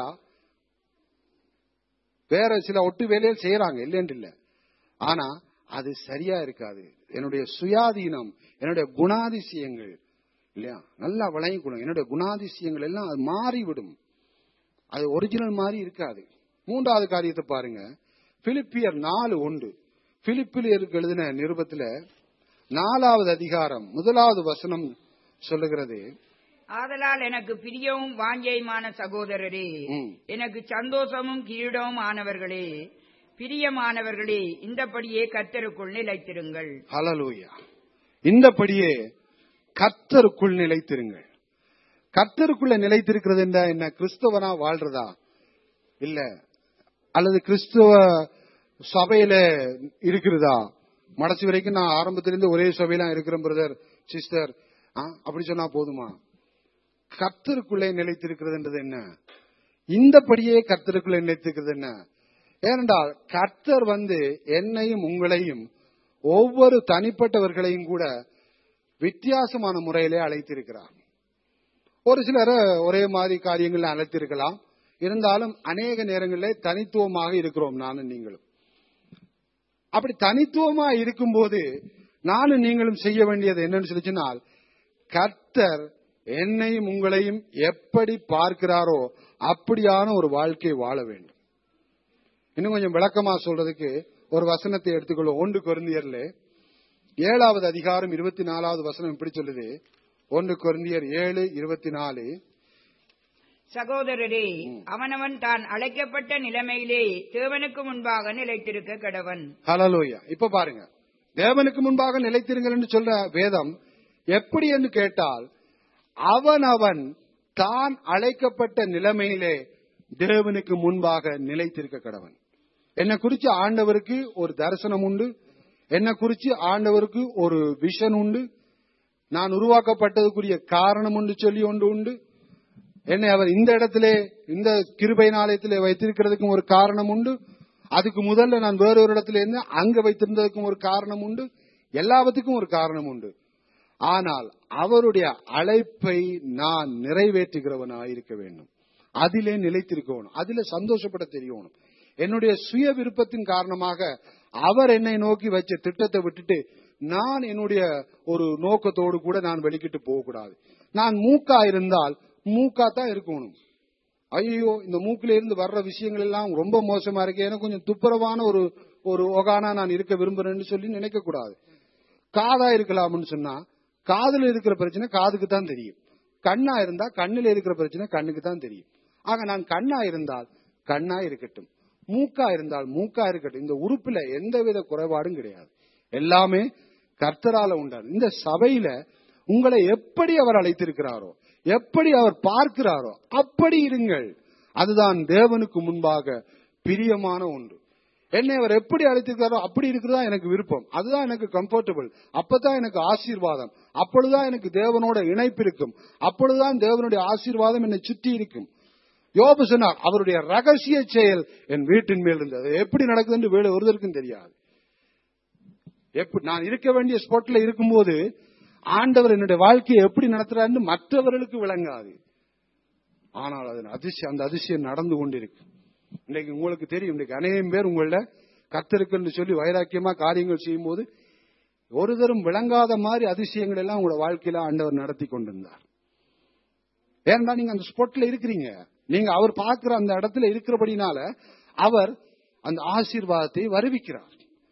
வேற சில ஒட்டு வேலையில் செய்யறாங்க இல்லைன்னு இல்ல ஆனா அது சரியா இருக்காது என்னுடைய சுயாதீனம் என்னுடைய குணாதிசயங்கள் இல்லையா நல்லா விளங்கிக் கொள்ளுங்க என்னுடைய குணாதிசயங்கள் எல்லாம் அது மாறிவிடும் அது ஒரிஜினல் மாதிரி இருக்காது மூன்றாவது காரியத்தை பாருங்க பிலிப்பியர் நாலு ஒன்று பிலிப்பிலியருக்கு எழுதின நிருபத்துல நாலாவது அதிகாரம் முதலாவது வசனம் சொல்லுகிறது ஆதலால் எனக்கு பிரியவும் வாஞ்சையுமான சகோதரரே ம். எனக்கு சந்தோஷமும் கிரீடமும் ஆனவர்களே பிரியமானவர்களே இந்தபடியே கத்தருக்குள் நிலைத்திருங்கள் ஹalleluya இந்தபடியே கர்த்தருக்குள் நிலைத்திருங்கள் கர்த்தருக்குள்ள நிலைத்திருக்கிறது என்ன என்ன கிறிஸ்தவனா வாழ்றதா இல்ல அல்லது கிறிஸ்துவ சபையில இருக்கிறதா மனசு வரைக்கும் நான் ஆரம்பத்திலிருந்து ஒரே சபையில இருக்கிறேன் பிரதர் சிஸ்டர் அப்படி சொன்னா போதுமா கர்த்தருக்குள்ளே நிலைத்திருக்கிறதுன்றது என்ன இந்தபடியே கர்த்தருக்குள்ளே நிலைத்திருக்கிறது என்ன ஏனென்றால் கர்த்தர் வந்து என்னையும் உங்களையும் ஒவ்வொரு தனிப்பட்டவர்களையும் கூட வித்தியாசமான முறையிலே அழைத்திருக்கிறார் ஒரு சிலர் ஒரே மாதிரி காரியங்கள் அழைத்திருக்கலாம் இருந்தாலும் அநேக நேரங்களிலே தனித்துவமாக இருக்கிறோம் நானும் நீங்களும் அப்படி தனித்துவமா இருக்கும்போது நானும் நீங்களும் செய்ய வேண்டியது என்னன்னு சொல்லி சொன்னால் கர்த்தர் என்னையும் உங்களையும் எப்படி பார்க்கிறாரோ அப்படியான ஒரு வாழ்க்கை வாழ வேண்டும் இன்னும் கொஞ்சம் விளக்கமா சொல்றதுக்கு ஒரு வசனத்தை எடுத்துக்கொள்வோம் ஒன்று கொருந்தியர்ல ஏழாவது அதிகாரம் இருபத்தி நாலாவது வசனம் இப்படி சொல்லுது ஒன்று கொருந்தியர் ஏழு இருபத்தி நாலு சகோதரரே அவனவன் தான் அழைக்கப்பட்ட நிலைமையிலே தேவனுக்கு முன்பாக நிலைத்திருக்க கடவன் ஹலலோயா இப்ப பாருங்க தேவனுக்கு முன்பாக நிலைத்திருங்கள் என்று சொல்ற வேதம் எப்படி என்று கேட்டால் அவன் அவன் தான் அழைக்கப்பட்ட நிலைமையிலே தேவனுக்கு முன்பாக நிலைத்திருக்க கடவன் என்னை குறிச்சு ஆண்டவருக்கு ஒரு தரிசனம் உண்டு என்னை குறிச்சு ஆண்டவருக்கு ஒரு விஷன் உண்டு நான் உருவாக்கப்பட்டதுக்குரிய காரணம் உண்டு சொல்லி ஒன்று உண்டு என்னை அவர் இந்த இடத்திலே இந்த கிருபை நாளயத்திலே வைத்திருக்கிறதுக்கும் ஒரு காரணம் உண்டு அதுக்கு முதல்ல நான் வேற ஒரு இடத்துல இருந்து அங்க வைத்திருந்ததுக்கும் ஒரு காரணம் உண்டு எல்லாவற்றுக்கும் ஒரு காரணம் உண்டு ஆனால் அவருடைய அழைப்பை நான் நிறைவேற்றுகிறவனாய் இருக்க வேண்டும் அதிலே நிலைத்திருக்கணும் அதிலே சந்தோஷப்பட தெரியணும் என்னுடைய சுய விருப்பத்தின் காரணமாக அவர் என்னை நோக்கி வச்ச திட்டத்தை விட்டுட்டு நான் என்னுடைய ஒரு நோக்கத்தோடு கூட நான் வெளிக்கிட்டு போகக்கூடாது நான் மூக்கா இருந்தால் மூக்கா தான் இருக்கணும் ஐயோ இந்த மூக்கில இருந்து வர்ற விஷயங்கள் எல்லாம் ரொம்ப மோசமா இருக்கு எனக்கு கொஞ்சம் துப்புரவான ஒரு ஒரு ஒகானா நான் இருக்க விரும்புறேன்னு சொல்லி நினைக்க கூடாது காதா இருக்கலாம்னு சொன்னா காதுல இருக்கிற பிரச்சனை காதுக்கு தான் தெரியும் கண்ணா இருந்தா கண்ணுல இருக்கிற பிரச்சனை கண்ணுக்கு தான் தெரியும் ஆக நான் கண்ணா இருந்தால் கண்ணா இருக்கட்டும் மூக்கா இருந்தால் மூக்கா இருக்கட்டும் இந்த உறுப்புல எந்தவித குறைபாடும் கிடையாது எல்லாமே கர்த்தரால உண்டாது இந்த சபையில உங்களை எப்படி அவர் அழைத்திருக்கிறாரோ எப்படி அவர் பார்க்கிறாரோ அப்படி இருங்கள் அதுதான் தேவனுக்கு முன்பாக பிரியமான ஒன்று என்னை அவர் எப்படி அழைத்திருக்காரோ அப்படி இருக்கிறதா எனக்கு விருப்பம் அதுதான் எனக்கு கம்ஃபர்டபுள் அப்பதான் எனக்கு ஆசீர்வாதம் அப்பொழுதுதான் எனக்கு தேவனோட இணைப்பு இருக்கும் அப்பொழுதுதான் தேவனுடைய ஆசீர்வாதம் என்னை சுற்றி இருக்கும் யோபு சொன்னார் அவருடைய ரகசிய செயல் என் வீட்டின் மேல் இருந்தது எப்படி நடக்குதுன்னு வேலை ஒருதற்கும் தெரியாது எப்படி நான் இருக்க வேண்டிய ஸ்பாட்ல இருக்கும்போது ஆண்டவர் என்னுடைய வாழ்க்கையை எப்படி நடத்துறாருன்னு மற்றவர்களுக்கு விளங்காது ஆனால் அது அதிசயம் அந்த அதிசயம் நடந்து கொண்டிருக்கு இன்னைக்கு உங்களுக்கு தெரியும் இன்னைக்கு அநேகம் பேர் உங்கள கத்திருக்குன்னு சொல்லி வைராக்கியமா காரியங்கள் செய்யும் போது ஒரு தரும் விளங்காத மாதிரி அதிசயங்கள் எல்லாம் உங்களோட வாழ்க்கையில ஆண்டவர் நடத்தி கொண்டிருந்தார் ஏன்னா நீங்க அந்த ஸ்பாட்ல இருக்கிறீங்க நீங்க அவர் பார்க்கிற அந்த இடத்துல இருக்கிறபடினால அவர் அந்த ஆசீர்வாதத்தை வருவிக்கிறார்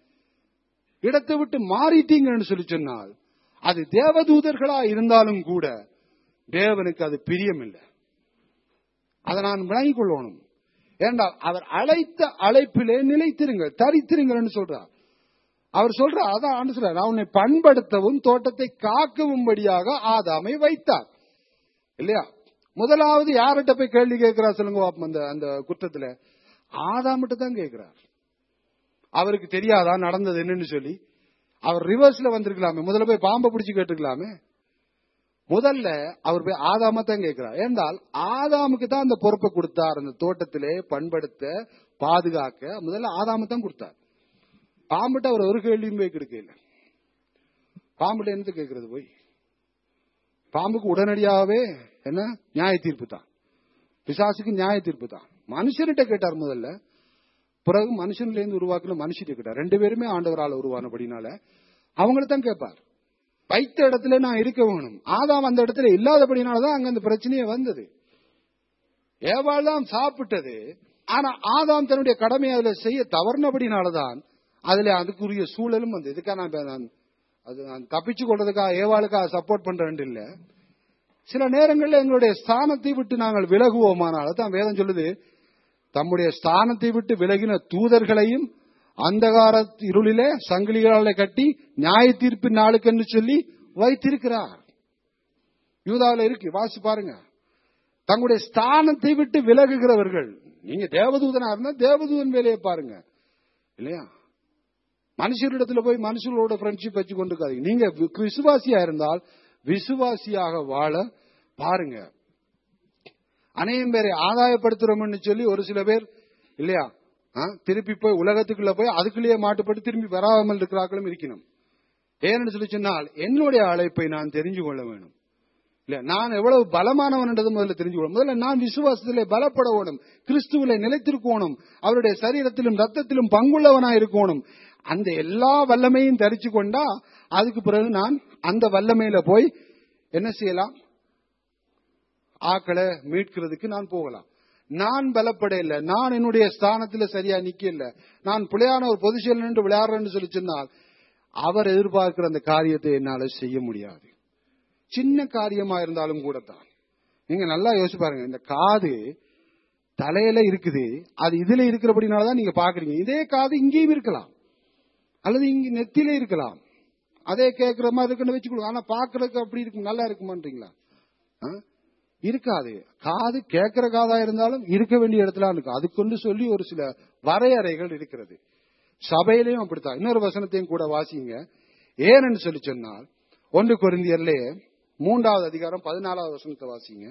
இடத்தை விட்டு மாறிட்டீங்கன்னு சொல்லி சொன்னால் அது தேவதூதர்களா இருந்தாலும் கூட தேவனுக்கு அது பிரியம் இல்லை அதை நான் விளங்கிக் கொள்ளணும் ஏண்டால் அவர் அழைத்த அழைப்பிலே நிலைத்திருங்கள் தரித்திருங்கள் சொல்றார் அவர் சொல்ற அதான் ஆண்டு சொல்றார் நான் உன்னை பண்படுத்தவும் தோட்டத்தை காக்கவும்படியாக ஆதாமை வைத்தார் இல்லையா முதலாவது யார்கிட்ட போய் கேள்வி கேட்கிறார் சொல்லுங்க பாப்போம் அந்த அந்த குற்றத்துல ஆதாமிட்ட தான் கேட்கிறார் அவருக்கு தெரியாதா நடந்தது என்னன்னு சொல்லி அவர் ரிவர்ஸ்ல வந்திருக்கலாமே முதல்ல போய் பாம்பை பிடிச்சு கேட்டுக்கலாமே முதல்ல அவர் போய் ஆதாம தான் கேட்கிறார் என்றால் ஆதாமுக்கு தான் அந்த பொறுப்பை கொடுத்தார் அந்த தோட்டத்திலே பண்படுத்த பாதுகாக்க முதல்ல ஆதாம தான் கொடுத்தார் பாம்புட்ட அவர் ஒரு கேள்வியும் போய் கிடைக்கல பாம்புட்ட என்னது கேட்கறது போய் பாம்புக்கு உடனடியாகவே என்ன நியாய தீர்ப்பு தான் பிசாசுக்கு நியாய தீர்ப்பு தான் மனுஷன்கிட்ட கேட்டார் முதல்ல பிறகு மனுஷன்ல இருந்து உருவாக்குன மனுஷிட்ட கேட்டார் ரெண்டு பேருமே ஆண்டவரால் உருவானபடினால அவங்கள தான் கேட்பார் வைத்த இடத்துல நான் இருக்க வேணும் ஆதாம் அந்த இடத்துல இல்லாதபடினாலதான் அங்க அந்த பிரச்சனையே வந்தது ஏவாள் தான் சாப்பிட்டது ஆனா ஆதாம் தன்னுடைய கடமையை அதுல செய்ய தவறுனபடினாலதான் அதுல அதுக்குரிய சூழலும் வந்து இதுக்காக நான் இப்ப நான் அது நான் தப்பிச்சு கொள்றதுக்காக ஏவாளுக்காக சப்போர்ட் பண்றேன் இல்ல சில நேரங்களில் எங்களுடைய ஸ்தானத்தை விட்டு நாங்கள் விலகுவோமானால் தான் வேதம் சொல்லுது தம்முடைய ஸ்தானத்தை விட்டு விலகின தூதர்களையும் அந்தகார இருளிலே சங்கிலிகளாலே கட்டி நியாய தீர்ப்பு நாளுக்கென்று சொல்லி வைத்திருக்கிறார் யூதாவில் இருக்கு வாசி பாருங்க தங்களுடைய ஸ்தானத்தை விட்டு விலகுகிறவர்கள் நீங்க தேவதூதனா இருந்தா தேவதூதன் வேலையை பாருங்க இல்லையா மனுஷரிடத்துல போய் மனுஷர்களோட ஃப்ரெண்ட்ஷிப் வச்சு கொண்டிருக்காதீங்க நீங்க வி- விசுவாசியா இருந்தால் விசுவாசியாக வாழ பாருங்க அநேகம் பேரை ஆதாயப்படுத்துறோம்னு சொல்லி ஒரு சில பேர் இல்லையா ஆ, திருப்பி போய் உலகத்துக்குள்ள போய் அதுக்குள்ளேயே மாட்டுப்பட்டு திரும்பி வராமல் இருக்கிறார்களும் இருக்கணும் ஏன்னு சொல்லி சொன்னால் என்னுடைய அழைப்பை நான் தெரிஞ்சு கொள்ள வேணும் இல்ல நான் எவ்வளவு பலமானவன் என்றது முதல்ல தெரிஞ்சு கொள்ள முதல்ல நான் விசுவாசத்திலே பலப்பட வேணும் கிறிஸ்துவிலே நிலைத்திருக்கணும் அவருடைய சரீரத்திலும் ரத்தத்திலும் பங்குள்ளவனாய் இருக்கணும் அந்த எல்லா வல்லமையும் தரிச்சு கொண்டா அதுக்கு பிறகு நான் அந்த வல்லமையில போய் என்ன செய்யலாம் ஆக்களை மீட்கிறதுக்கு நான் போகலாம் நான் பலப்பட இல்ல நான் என்னுடைய ஸ்தானத்துல சரியா நிக்கல நான் பிள்ளையான ஒரு பொசிஷன் நின்று விளையாடுறேன்னு சொல்லி சொன்னால் அவர் எதிர்பார்க்கிற அந்த காரியத்தை என்னால செய்ய முடியாது சின்ன காரியமா இருந்தாலும் கூட தான் நீங்க நல்லா யோசிச்சு பாருங்க இந்த காது தலையில இருக்குது அது இதுல இருக்கிறபடினாலதான் நீங்க பாக்குறீங்க இதே காது இங்கேயும் இருக்கலாம் அல்லது இங்க நெத்திலே இருக்கலாம் அதே கேட்கிற மாதிரி இருக்குன்னு வச்சுக்கணும் ஆனா பாக்குறதுக்கு அப்படி இருக்கும் நல்லா இருக்குமான்றீங்களா ஆ? இருக்காது காது கேட்கிற காதா இருந்தாலும் இருக்க வேண்டிய இடத்துல இருக்கும் அதுக்கொண்டு சொல்லி ஒரு சில வரையறைகள் இருக்கிறது சபையிலையும் அப்படித்தான் இன்னொரு வசனத்தையும் கூட வாசிங்க ஏன்னு சொல்லி சொன்னால் ஒன்று கொரிந்தியர்லே மூன்றாவது அதிகாரம் பதினாலாவது வசனத்தை வாசிங்க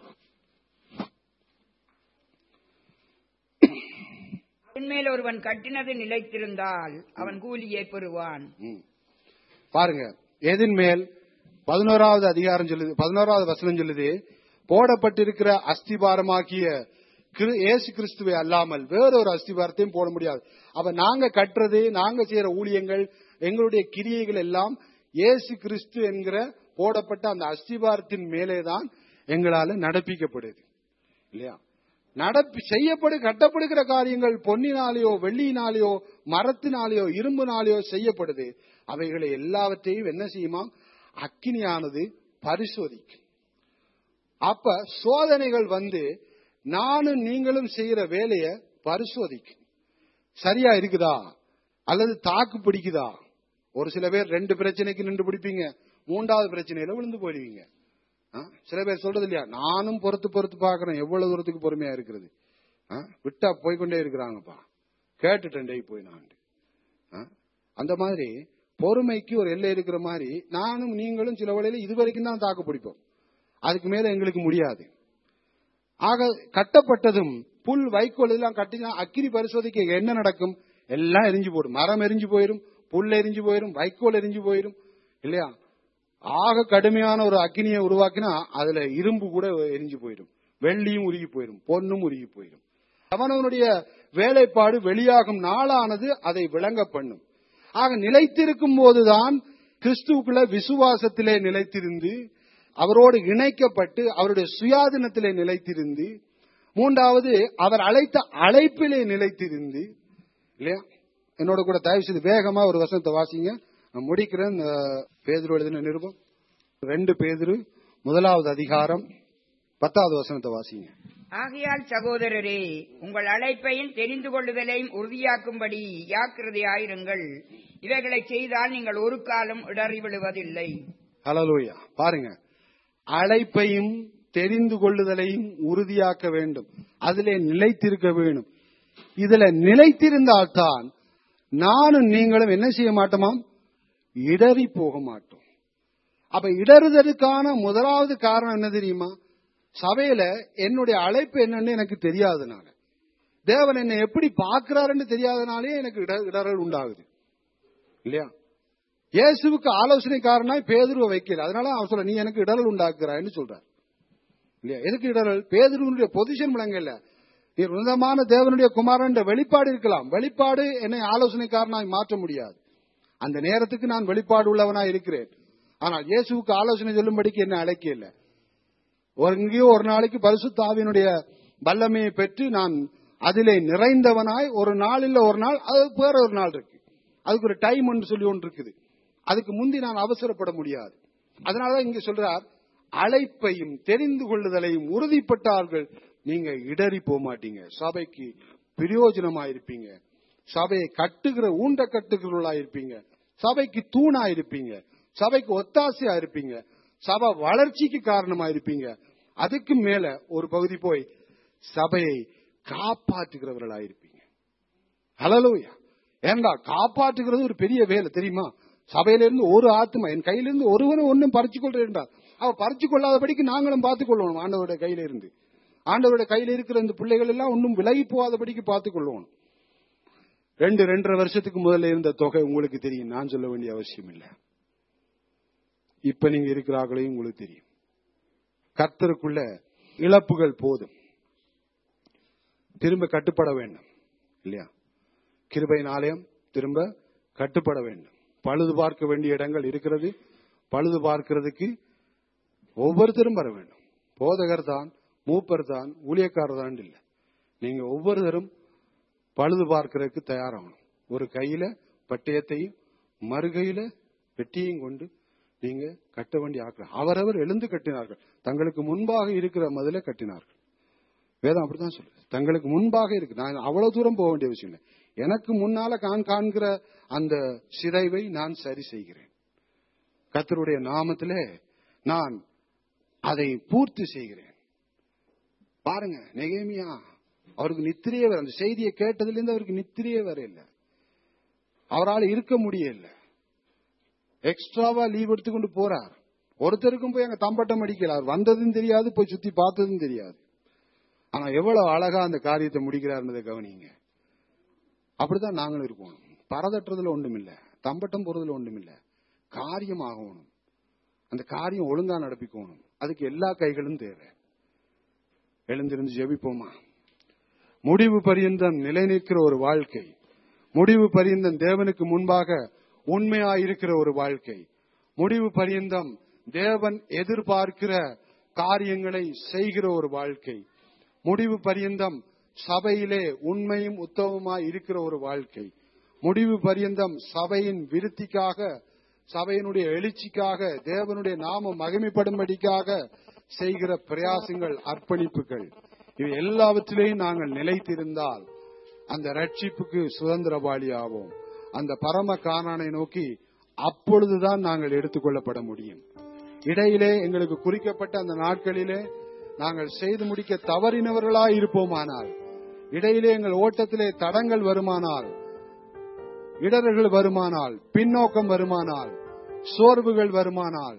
உன்மேல் ஒருவன் கட்டினது நிலைத்திருந்தால் அவன் கூலியை பெறுவான் ம். பாருங்க எதின் மேல் பதினோராவது அதிகாரம் சொல்லுது பதினோராவது வசனம் சொல்லுது போடப்பட்டிருக்கிற அஸ்திபாரமாக்கிய கிரு- இயேசு கிறிஸ்துவை அல்லாமல் வேறொரு அஸ்திபாரத்தையும் போட முடியாது அப்ப நாங்க கட்டுறது நாங்க செய்யற ஊழியங்கள் எங்களுடைய கிரியைகள் எல்லாம் இயேசு கிறிஸ்து என்கிற போடப்பட்ட அந்த அஸ்திபாரத்தின் மேலேதான் எங்களால நடப்பிக்கப்படுது இல்லையா நடப்பி செய்யப்படு கட்டப்படுகிற காரியங்கள் பொன்னினாலேயோ வெள்ளியினாலேயோ மரத்தினாலேயோ இரும்புனாலேயோ செய்யப்படுது அவைகளை எல்லாவற்றையும் என்ன செய்யுமா அக்கினியானது பரிசோதிக்கும் அப்ப சோதனைகள் வந்து நானும் நீங்களும் செய்யற வேலையை பரிசோதிக்கும் சரியா இருக்குதா அல்லது தாக்கு பிடிக்குதா ஒரு சில பேர் ரெண்டு பிரச்சனைக்கு நின்று பிடிப்பீங்க மூன்றாவது பிரச்சனையில விழுந்து போயிடுவீங்க ஆ? சில பேர் சொல்றது இல்லையா நானும் பொறுத்து பொறுத்து பாக்குறேன் எவ்வளவு தூரத்துக்கு பொறுமையா இருக்கிறது ஆ? விட்டா போய்க்கொண்டே இருக்கிறாங்கப்பா கேட்டுட்டேன் டேய் போய் நான் ஆ? அந்த மாதிரி பொறுமைக்கு ஒரு எல்லை இருக்கிற மாதிரி நானும் நீங்களும் சில வேளையில இது வரைக்கும் தான் தாக்கு பிடிப்போம் அதுக்கு மேல எங்களுக்கு முடியாது ஆக கட்டப்பட்டதும் புல் வைக்கோல் எல்லாம் கட்டினா அக்கினி பரிசோதிக்க என்ன நடக்கும் எல்லாம் எரிஞ்சு போயிடும் மரம் எரிஞ்சு போயிடும் புல் எரிஞ்சு போயிடும் வைக்கோல் எரிஞ்சு போயிடும் இல்லையா ஆக கடுமையான ஒரு அக்கினியை உருவாக்கினா அதுல இரும்பு கூட எரிஞ்சு போயிடும் வெள்ளியும் உருகி போயிடும் பொன்னும் உருகி போயிடும் அவனவனுடைய வேலைப்பாடு வெளியாகும் நாளானது அதை விளங்க பண்ணும் ஆக நிலைத்திருக்கும் போதுதான் கிறிஸ்துவுக்குள்ள விசுவாசத்திலே நிலைத்திருந்து அவரோடு இணைக்கப்பட்டு அவருடைய சுயாதீனத்திலே நிலைத்திருந்து மூன்றாவது அவர் அழைத்த அழைப்பிலே நிலைத்திருந்து இல்லையா என்னோட கூட தயவு செய்து வேகமா ஒரு வசனத்தை வாசிங்க நான் முடிக்கிறேன் அஹ், பேதுரு எழுதின நிருபம் ரெண்டு பேதுரு முதலாவது அதிகாரம் பத்தாவது வசனத்தை வாசிங்க ஆகையால் சகோதரரே உங்கள் அழைப்பையும் தெரிந்து கொள்ளுதலையும் உறுதியாக்கும்படி யாக்கிரதையாயிருங்கள் இவைகளை செய்தால் நீங்கள் ஒரு காலம் இடறி விழுவதில்லை ஹalleluya பாருங்க அழைப்பையும் தெரிந்து கொள்ளுதலையும் உறுதியாக்க வேண்டும் அதிலே நிலைத்திருக்க வேண்டும் இதுல நிலைத்திருந்தால்தான் நானும் நீங்களும் என்ன செய்ய மாட்டோமாம் இடறி போக மாட்டோம் அப்ப இடறுதலுக்கான முதலாவது காரணம் என்ன தெரியுமா சபையில என்னுடைய அழைப்பு என்னன்னு எனக்கு தெரியாதனால தேவன் என்னை எப்படி பார்க்கிறாருன்னு தெரியாதனாலே எனக்கு இட- இடறல் உண்டாகுது இல்லையா இயேசுவுக்கு ஆலோசனைக்காரனாய் பேதுருவை வைக்கல அதனால அவன் சொல்ல நீ எனக்கு இடரல் உண்டாக்குறான்னு சொல்றார் இல்லையா எதுக்கு இடரல் பேதுருவனுடைய பொசிஷன் விளங்கல நீ உன்னதமான தேவனுடைய குமாரன் என்ற வெளிப்பாடு இருக்கலாம் வெளிப்பாடு என்னை ஆலோசனைக்காரனாய் மாற்ற முடியாது அந்த நேரத்துக்கு நான் வெளிப்பாடு உள்ளவனாய் இருக்கிறேன் ஆனால் இயேசுவுக்கு ஆலோசனை சொல்லும்படிக்கு என்ன அழைக்கல ஒரு எங்கேயோ ஒரு நாளைக்கு பரிசுத்தாவினுடைய வல்லமையை பெற்று நான் அதிலே நிறைந்தவனாய் ஒரு நாள் இல்ல ஒரு நாள் அது வேற ஒரு நாள் இருக்கு அதுக்கு ஒரு டைம் ஒன்று சொல்லி ஒன்று இருக்குது அதுக்கு முந்தி நான் அவசரப்பட முடியாது அதனாலதான் இங்க சொல்றார் அழைப்பையும் தெரிந்து கொள்ளுதலையும் உறுதிப்பட்டார்கள் நீங்க இடறி போக மாட்டீங்க சபைக்கு பிரயோஜனமா இருப்பீங்க சபையை கட்டுகிற ஊண்ட கட்டுகிறவர்களா இருப்பீங்க சபைக்கு தூணா இருப்பீங்க சபைக்கு ஒத்தாசையா இருப்பீங்க சபை வளர்ச்சிக்கு காரணமா இருப்பீங்க அதுக்கு மேல ஒரு பகுதி போய் சபையை காப்பாற்றுகிறவர்களா இருப்பீங்க ஹலலூயா ஏண்டா காப்பாற்றுகிறது ஒரு பெரிய வேலை தெரியுமா சபையிலிருந்து ஒரு ஆத்மா என் கையிலிருந்து ஒருவனும் ஒன்னும் பறிச்சு கொள்றேன் அவ பறிச்சு கொள்ளாதபடிக்கு நாங்களும் பார்த்துக் கொள்ளணும் ஆண்டவருடைய கையில இருந்து ஆண்டவருடைய கையில இருக்கிற இந்த பிள்ளைகள் எல்லாம் ஒன்னும் விலகி போகாதபடிக்கு பார்த்துக் கொள்ளணும் ரெண்டு ரெண்டரை வருஷத்துக்கு முதல்ல இருந்த தொகை உங்களுக்கு தெரியும் நான் சொல்ல வேண்டிய அவசியம் இல்லை இப்ப நீங்க இருக்கிறார்களையும் உங்களுக்கு தெரியும் கர்த்தருக்குள்ள இழப்புகள் போதும் திரும்ப கட்டுப்பட வேண்டும் இல்லையா கிருபையின் ஆலயம் திரும்ப கட்டுப்பட வேண்டும் பழுது பார்க்க வேண்டிய இடங்கள் இருக்கிறது பழுது பார்க்கிறதுக்கு ஒவ்வொருத்தரும் வர வேண்டும் போதகர் தான் மூப்பர் தான் ஊழியக்காரர் தான் இல்லை நீங்க ஒவ்வொருத்தரும் பழுது பார்க்கிறதுக்கு தயாராகணும் ஒரு கையில பட்டயத்தையும் மறுகையில வெட்டியையும் கொண்டு நீங்க கட்ட வேண்டிய ஆக்கள் அவரவர் எழுந்து கட்டினார்கள் தங்களுக்கு முன்பாக இருக்கிற மதில கட்டினார்கள் வேதம் அப்படித்தான் சொல்லுது தங்களுக்கு முன்பாக இருக்கு நான் அவ்வளவு தூரம் போக வேண்டிய விஷயம் இல்லை எனக்கு முன்னால நான் காண்கிற அந்த சிதைவை நான் சரி செய்கிறேன் கத்தருடைய நாமத்திலே நான் அதை பூர்த்தி செய்கிறேன் பாருங்க நெகேமியா அவருக்கு நித்திரையே வர அந்த செய்தியை கேட்டதுலேருந்து அவருக்கு நித்திரையே வர இல்லை அவரால் இருக்க முடியல எக்ஸ்ட்ராவா லீவ் எடுத்துக்கொண்டு போறார் ஒருத்தருக்கும் போய் அங்க தம்பட்டம் அடிக்கிறார் வந்ததும் தெரியாது போய் சுத்தி பார்த்ததும் தெரியாது ஆனா எவ்வளவு அழகா அந்த காரியத்தை முடிக்கிறார்ன்றதை கவனிங்க அப்படித்தான் நாங்களும் இருக்கோம் பரதட்டுறதுல ஒன்றும் இல்ல தம்பட்டம் போறதுல ஒன்றும் இல்ல காரியம் ஆகணும் அந்த காரியம் ஒழுங்கா நடப்பிக்கணும் அதுக்கு எல்லா கைகளும் தேவை எழுந்திருந்து ஜெபிப்போமா முடிவு பரியந்தம் நிலை நிற்கிற ஒரு வாழ்க்கை முடிவு பரியந்தம் தேவனுக்கு முன்பாக உண்மையாயிருக்கிற ஒரு வாழ்க்கை முடிவு பரியந்தம் தேவன் எதிர்பார்க்கிற காரியங்களை செய்கிற ஒரு வாழ்க்கை முடிவு பரியந்தம் சபையிலே உண்மையும் உத்தமமாய் இருக்கிற ஒரு வாழ்க்கை முடிவு பரியந்தம் சபையின் விருத்திக்காக சபையினுடைய எழுச்சிக்காக தேவனுடைய நாம மகிமைப்படும்படிக்காக செய்கிற பிரயாசங்கள் அர்ப்பணிப்புகள் இவை எல்லாவற்றிலேயும் நாங்கள் நிலைத்திருந்தால் அந்த ரட்சிப்புக்கு சுதந்திரபாளி ஆவோம் அந்த பரம காணானை நோக்கி அப்பொழுதுதான் நாங்கள் எடுத்துக்கொள்ளப்பட முடியும் இடையிலே எங்களுக்கு குறிக்கப்பட்ட அந்த நாட்களிலே நாங்கள் செய்து முடிக்க தவறினவர்களாய் இருப்போமானால் இடையிலே எங்கள் ஓட்டத்திலே தடங்கள் வருமானால் இடர்கள் வருமானால் பின்னோக்கம் வருமானால் சோர்வுகள் வருமானால்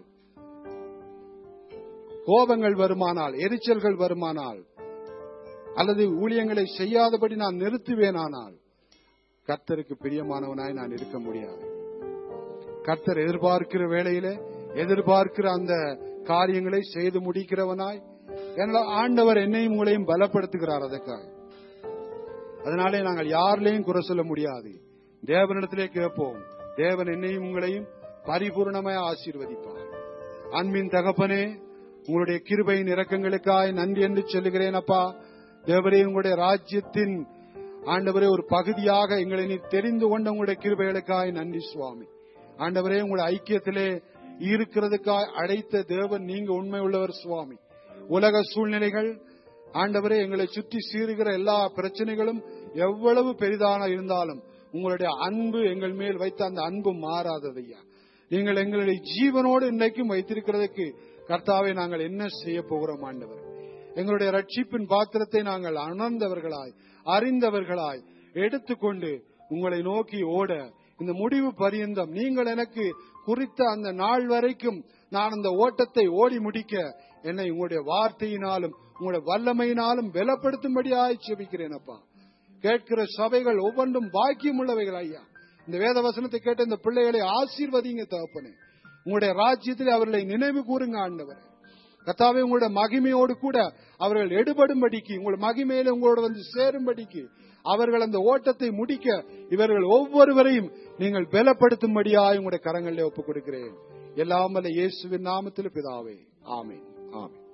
கோபங்கள் வருமானால் எரிச்சல்கள் வருமானால் அல்லது ஊழியங்களை செய்யாதபடி நான் நிறுத்துவேனானால் கர்த்தருக்கு பிரியமானவனாய் நான் இருக்க முடியாது கர்த்தர் எதிர்பார்க்கிற வேளையில எதிர்பார்க்கிற அந்த காரியங்களை செய்து முடிக்கிறவனாய் என்னோட ஆண்டவர் என்னையும் உங்களையும் பலப்படுத்துகிறார் அதற்காக அதனாலே நாங்கள் யாரிலையும் குறை சொல்ல முடியாது தேவனிடத்திலே கேட்போம் தேவன் என்னையும் உங்களையும் பரிபூர்ணமாய் ஆசீர்வதிப்பார் அன்பின் தகப்பனே உங்களுடைய கிருபையின் இரக்கங்களுக்காய் நன்றி என்று சொல்லுகிறேன் அப்பா தேவரே உங்களுடைய ராஜ்யத்தின் ஆண்டவரே ஒரு பகுதியாக எங்களை நீ தெரிந்து கொண்ட உங்களுடைய கிருபைகளுக்காய் நன்றி சுவாமி ஆண்டவரே உங்களுடைய ஐக்கியத்திலே இருக்கிறதுக்காய் அழைத்த தேவன் நீங்க உண்மை உள்ளவர் சுவாமி உலக சூழ்நிலைகள் ஆண்டவரே எங்களை சுற்றி சீறுகிற எல்லா பிரச்சனைகளும் எவ்வளவு பெரிதான இருந்தாலும் உங்களுடைய அன்பு எங்கள் மேல் வைத்த அந்த அன்பு மாறாததையா நீங்கள் எங்களுடைய ஜீவனோடு இன்றைக்கும் வைத்திருக்கிறதுக்கு கர்த்தாவை நாங்கள் என்ன செய்ய போகிறோம் ஆண்டவர் எங்களுடைய ரட்சிப்பின் பாத்திரத்தை நாங்கள் உணர்ந்தவர்களாய் அறிந்தவர்களாய் எடுத்துக்கொண்டு உங்களை நோக்கி ஓட இந்த முடிவு பரியந்தம் நீங்கள் எனக்கு குறித்த அந்த நாள் வரைக்கும் நான் அந்த ஓட்டத்தை ஓடி முடிக்க என்னை உங்களுடைய வார்த்தையினாலும் உங்களுடைய வல்லமையினாலும் பலப்படுத்தும்படியாய் செபிக்கிறேன் அப்பா கேட்கிற சபைகள் ஒவ்வொன்றும் பாக்கியம் உள்ளவைகள் ஐயா இந்த வேத வசனத்தை கேட்ட இந்த பிள்ளைகளை ஆசீர்வதிங்க தகப்பனே உங்களுடைய ராஜ்யத்தில் அவர்களை நினைவு கூறுங்க ஆண்டவரே கத்தாவே உங்களுடைய மகிமையோடு கூட அவர்கள் எடுபடும்படிக்கு உங்களுடைய மகிமையில உங்களோட வந்து சேரும்படிக்கு அவர்கள் அந்த ஓட்டத்தை முடிக்க இவர்கள் ஒவ்வொருவரையும் நீங்கள் பலப்படுத்தும்படியாய் உங்களுடைய கரங்களிலே ஒப்புக் கொடுக்கிறேன் எல்லாம் வல்ல இயேசுவின் நாமத்தில் பிதாவே ஆமென் ஆமென்